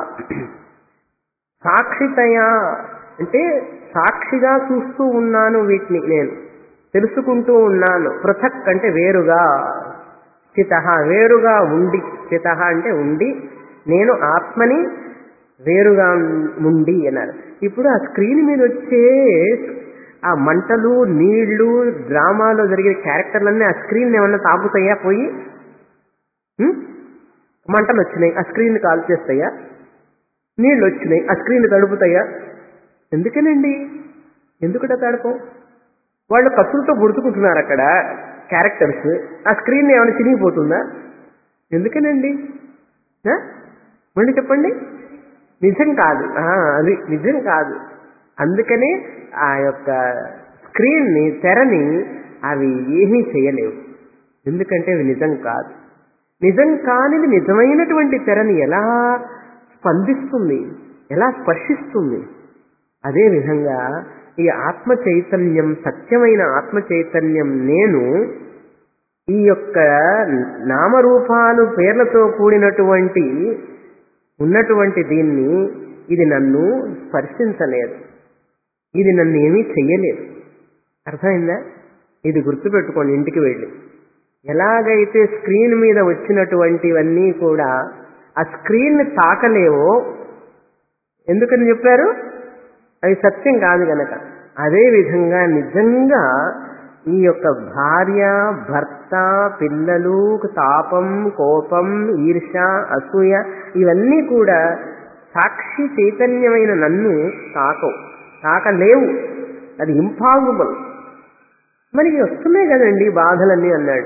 సాక్షితయా అంటే సాక్షిగా చూస్తూ ఉన్నాను వీటిని నేను తెలుసుకుంటూ ఉన్నాను పృథక్ అంటే వేరుగా స్థిత వేరుగా ఉండి స్థిత అంటే ఉండి నేను ఆత్మని వేరుగా ఉండి అన్నారు ఇప్పుడు ఆ స్క్రీన్ మీద వచ్చే ఆ మంటలు నీళ్లు డ్రామాలో జరిగే క్యారెక్టర్లన్నీ ఆ స్క్రీన్ ఏమన్నా తాపుతాయా పోయి ఉం? మంటలు వచ్చినాయి ఆ స్క్రీన్ కాల్ చేస్తాయా నీళ్ళు వచ్చినాయి ఆ స్క్రీన్ తడుపుతాయా ఎందుకనండి ఎందుకట తడపం వాళ్ళు కత్తులతో గుర్తుకుంటున్నారు అక్కడ క్యారెక్టర్స్ ఆ స్క్రీన్ ఏమైనా చినిగిపోతుందా ఎందుకనండి ఆ? మళ్ళీ చెప్పండి నిజం కాదు ఆ, అది నిజం కాదు అందుకనే ఆ యొక్క స్క్రీన్ని తెరని అవి ఏమీ చేయలేవు ఎందుకంటే అవి నిజం కాదు నిజం కానిది నిజమైనటువంటి తెరని ఎలా స్పందిస్తుంది ఎలా స్పర్శిస్తుంది అదే విధంగా ఈ ఆత్మ చైతన్యం సత్యమైన ఆత్మ చైతన్యం నేను ఈ యొక్క నామరూపాలు పేర్లతో కూడినటువంటి ఉన్నటువంటి దీన్ని ఇది నన్ను స్పర్శించలేదు ఇది నన్ను ఏమీ చెయ్యలేదు అర్థమైందా ఇది గుర్తుపెట్టుకోండి ఇంటికి వెళ్ళి ఎలాగైతే స్క్రీన్ మీద వచ్చినటువంటివన్నీ కూడా ఆ స్క్రీన్ తాకలేవో ఎందుకని చెప్పారు అవి సత్యం కాదు గనక అదే విధంగా నిజంగా ఈ యొక్క భార్య భర్త పిల్లలు తాపం కోపం ఈర్ష అసూయ ఇవన్నీ కూడా సాక్షి చైతన్యమైన నన్ను తాకవు తాకలేవు అది ఇంపాసిబుల్ మరి వస్తున్నాయి కదండి బాధలన్నీ అన్నాడు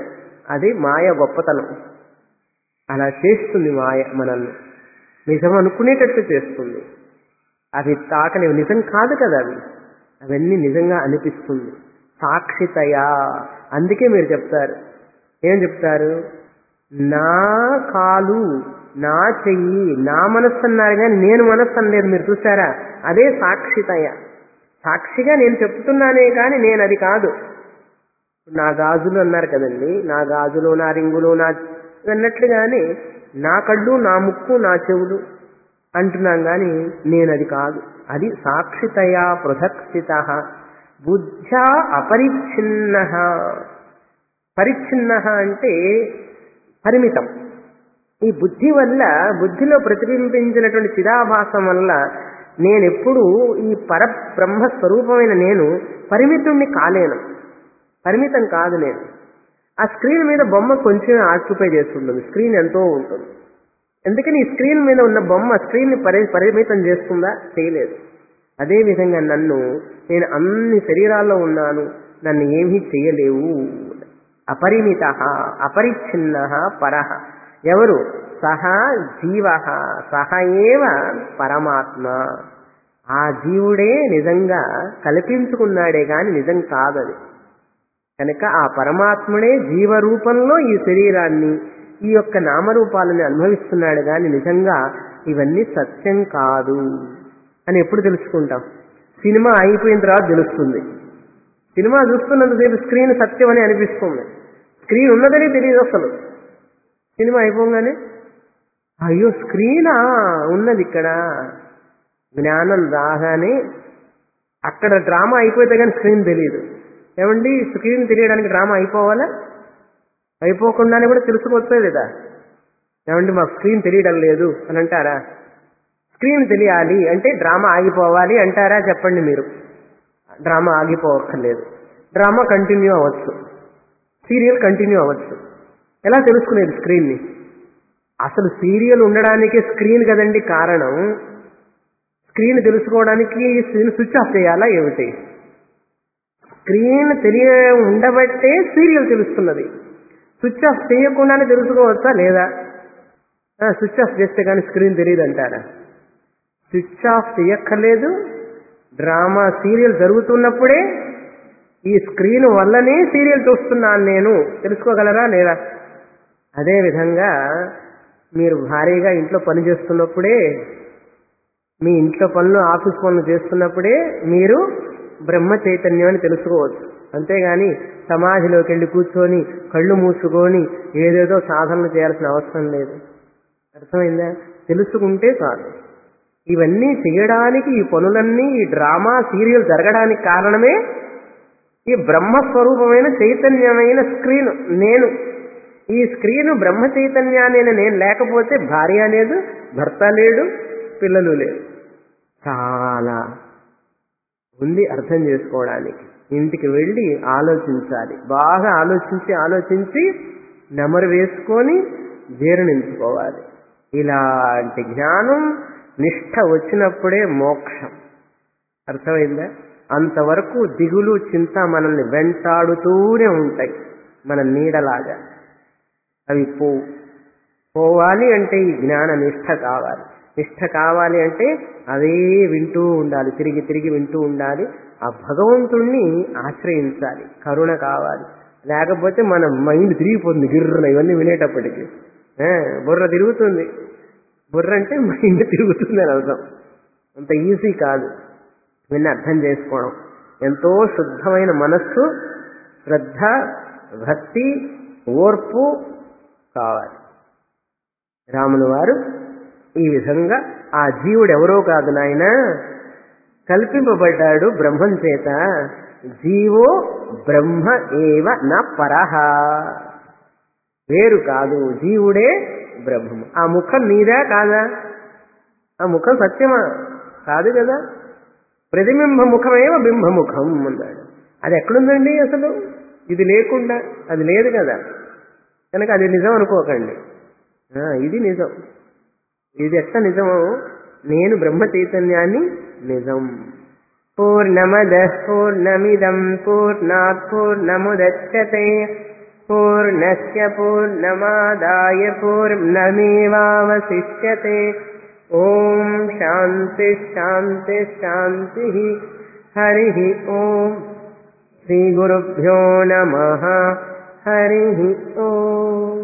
అది మాయ గొప్పతనం అలా చేస్తుంది మాయ మనల్ని నిజం అనుకునేటట్టు చేస్తుంది అవి తాకలేవు నిజం కాదు కదా అవి అవన్నీ నిజంగా అనిపిస్తుంది సాక్షితయా అందుకే మీరు చెప్తారు ఏం చెప్తారు నా కాలు నా చెయ్యి నా మనస్సు అన్నారు కానీ నేను మనస్సు అనలేదు మీరు చూసారా అదే సాక్షితయ సాక్షిగా నేను చెప్తున్నానే కానీ నేను అది కాదు నా గాజులు అన్నారు కదండి నా గాజులు నా రింగులు నా అన్నట్లుగానే నా కళ్ళు నా ముక్కు నా చెవులు అంటున్నాం కానీ నేను అది కాదు అది సాక్షితయా పృథక్స్థిత బుద్ధ్యా అపరిచ్ఛిన్న పరిచ్ఛిన్న అంటే పరిమితం ఈ బుద్ధి వల్ల బుద్ధిలో ప్రతిబింబించినటువంటి చిదాభాసం వల్ల నేనెప్పుడు ఈ పర బ్రహ్మ స్వరూపమైన నేను పరిమితుణ్ణి కాలేను పరిమితం కాదు నేను ఆ స్క్రీన్ మీద బొమ్మ కొంచెం ఆక్యుపై చేస్తుంటుంది స్క్రీన్ ఎంతో ఉంటుంది ఎందుకని ఈ స్క్రీన్ మీద ఉన్న బొమ్మ స్క్రీన్ పరి పరిమితం చేస్తుందా చేయలేదు అదేవిధంగా నన్ను నేను అన్ని శరీరాల్లో ఉన్నాను నన్ను ఏమీ చేయలేవు అపరిమిత అపరిచ్ఛిన్న పరహ ఎవరు సహ జీవ సహ ఏవ పరమాత్మ ఆ జీవుడే నిజంగా కల్పించుకున్నాడే గాని నిజం కాదది కనుక ఆ పరమాత్ముడే జీవరూపంలో ఈ శరీరాన్ని ఈ యొక్క నామరూపాలని అనుభవిస్తున్నాడు గాని నిజంగా ఇవన్నీ సత్యం కాదు అని ఎప్పుడు తెలుసుకుంటాం సినిమా అయిపోయిన తర్వాత తెలుస్తుంది సినిమా చూస్తున్నంతసేపు స్క్రీన్ సత్యం అని అనిపిస్తుంది స్క్రీన్ ఉన్నదని తెలియదు అసలు సినిమా అయిపోగానే అయ్యో స్క్రీనా ఉన్నది ఇక్కడ జ్ఞానం రాగానే అక్కడ డ్రామా అయిపోతే కానీ స్క్రీన్ తెలియదు ఏమండి స్క్రీన్ తెలియడానికి డ్రామా అయిపోవాలా అయిపోకుండానే కూడా తెలుసుకోవచ్చు లేదా ఏమండి మాకు స్క్రీన్ తెలియడం లేదు అని అంటారా స్క్రీన్ తెలియాలి అంటే డ్రామా ఆగిపోవాలి అంటారా చెప్పండి మీరు డ్రామా ఆగిపోవక్కర్లేదు డ్రామా కంటిన్యూ అవ్వచ్చు సీరియల్ కంటిన్యూ అవ్వచ్చు ఎలా తెలుసుకునేది స్క్రీన్ని అసలు సీరియల్ ఉండడానికి స్క్రీన్ కదండి కారణం స్క్రీన్ తెలుసుకోవడానికి స్క్రీన్ స్విచ్ ఆఫ్ చేయాలా ఏమిటి స్క్రీన్ తెలియ ఉండబట్టే సీరియల్ తెలుస్తున్నది స్విచ్ ఆఫ్ చేయకుండానే తెలుసుకోవచ్చా లేదా స్విచ్ ఆఫ్ చేస్తే కానీ స్క్రీన్ తెలియదు అంటారా స్విచ్ ఆఫ్ చేయక్కర్లేదు డ్రామా సీరియల్ జరుగుతున్నప్పుడే ఈ స్క్రీన్ వల్లనే సీరియల్ చూస్తున్నాను నేను తెలుసుకోగలరా లేదా అదే విధంగా మీరు భారీగా ఇంట్లో పని చేస్తున్నప్పుడే మీ ఇంట్లో పనులు ఆఫీస్ పనులు చేస్తున్నప్పుడే మీరు బ్రహ్మ చైతన్యాన్ని తెలుసుకోవచ్చు అంతేగాని సమాధిలోకి వెళ్ళి కూర్చొని కళ్ళు మూసుకొని ఏదేదో సాధనలు చేయాల్సిన అవసరం లేదు అర్థమైందా తెలుసుకుంటే చాలు ఇవన్నీ చేయడానికి ఈ పనులన్నీ ఈ డ్రామా సీరియల్ జరగడానికి కారణమే ఈ బ్రహ్మస్వరూపమైన చైతన్యమైన స్క్రీన్ నేను ఈ స్క్రీన్ బ్రహ్మ చైతన్యాన్ని నేను లేకపోతే భార్య లేదు భర్త లేడు పిల్లలు లేరు చాలా ఉంది అర్థం చేసుకోవడానికి ఇంటికి వెళ్ళి ఆలోచించాలి బాగా ఆలోచించి ఆలోచించి నెమరు వేసుకొని జీర్ణించుకోవాలి ఇలాంటి జ్ఞానం నిష్ఠ వచ్చినప్పుడే మోక్షం అర్థమైందా అంతవరకు దిగులు చింత మనల్ని వెంటాడుతూనే ఉంటాయి మన నీడలాగా అవి పోవు పోవాలి అంటే ఈ జ్ఞాన నిష్ఠ కావాలి నిష్ఠ కావాలి అంటే అదే వింటూ ఉండాలి తిరిగి తిరిగి వింటూ ఉండాలి ఆ భగవంతుణ్ణి ఆశ్రయించాలి కరుణ కావాలి లేకపోతే మన మైండ్ తిరిగిపోతుంది గిర్రన ఇవన్నీ వినేటప్పటికి ఆ, బుర్ర తిరుగుతుంది బుర్ర అంటే మైండ్ తిరుగుతుంది అని అర్థం అంత ఈజీ కాదు ఇవన్నీ అర్థం చేసుకోవడం ఎంతో శుద్ధమైన మనస్సు శ్రద్ధ భక్తి ఓర్పు కావాలి రాములు వారు ఈ విధంగా ఆ జీవుడు ఎవరో కాదు నాయన కల్పింపబడ్డాడు బ్రహ్మం చేత జీవో బ్రహ్మ ఏవ నా పరహ వేరు కాదు జీవుడే బ్రహ్మం ఆ ముఖం నీదా కాదా ఆ ముఖం సత్యమా కాదు కదా ప్రతిబింబ ముఖమేవ బింబముఖం అన్నాడు అది ఎక్కడుందండి అసలు ఇది లేకుండా అది లేదు కదా కనుక అది నిజం అనుకోకండి ఆ, ఇది నిజం ఇది ఎట్లా నిజమో నేను బ్రహ్మ చైతన్యాన్ని నిజం పూర్ణమద పూర్ణమిదం పూర్ణాత్ పూర్ణముదచ్చతే పూర్ణస్య పూర్ణమాదాయ పూర్ణమేవావశిష్యతే ఓం శాంతి శాంతి శాంతి హరి ఓం శ్రీగురుభ్యో నమ హరి ఓం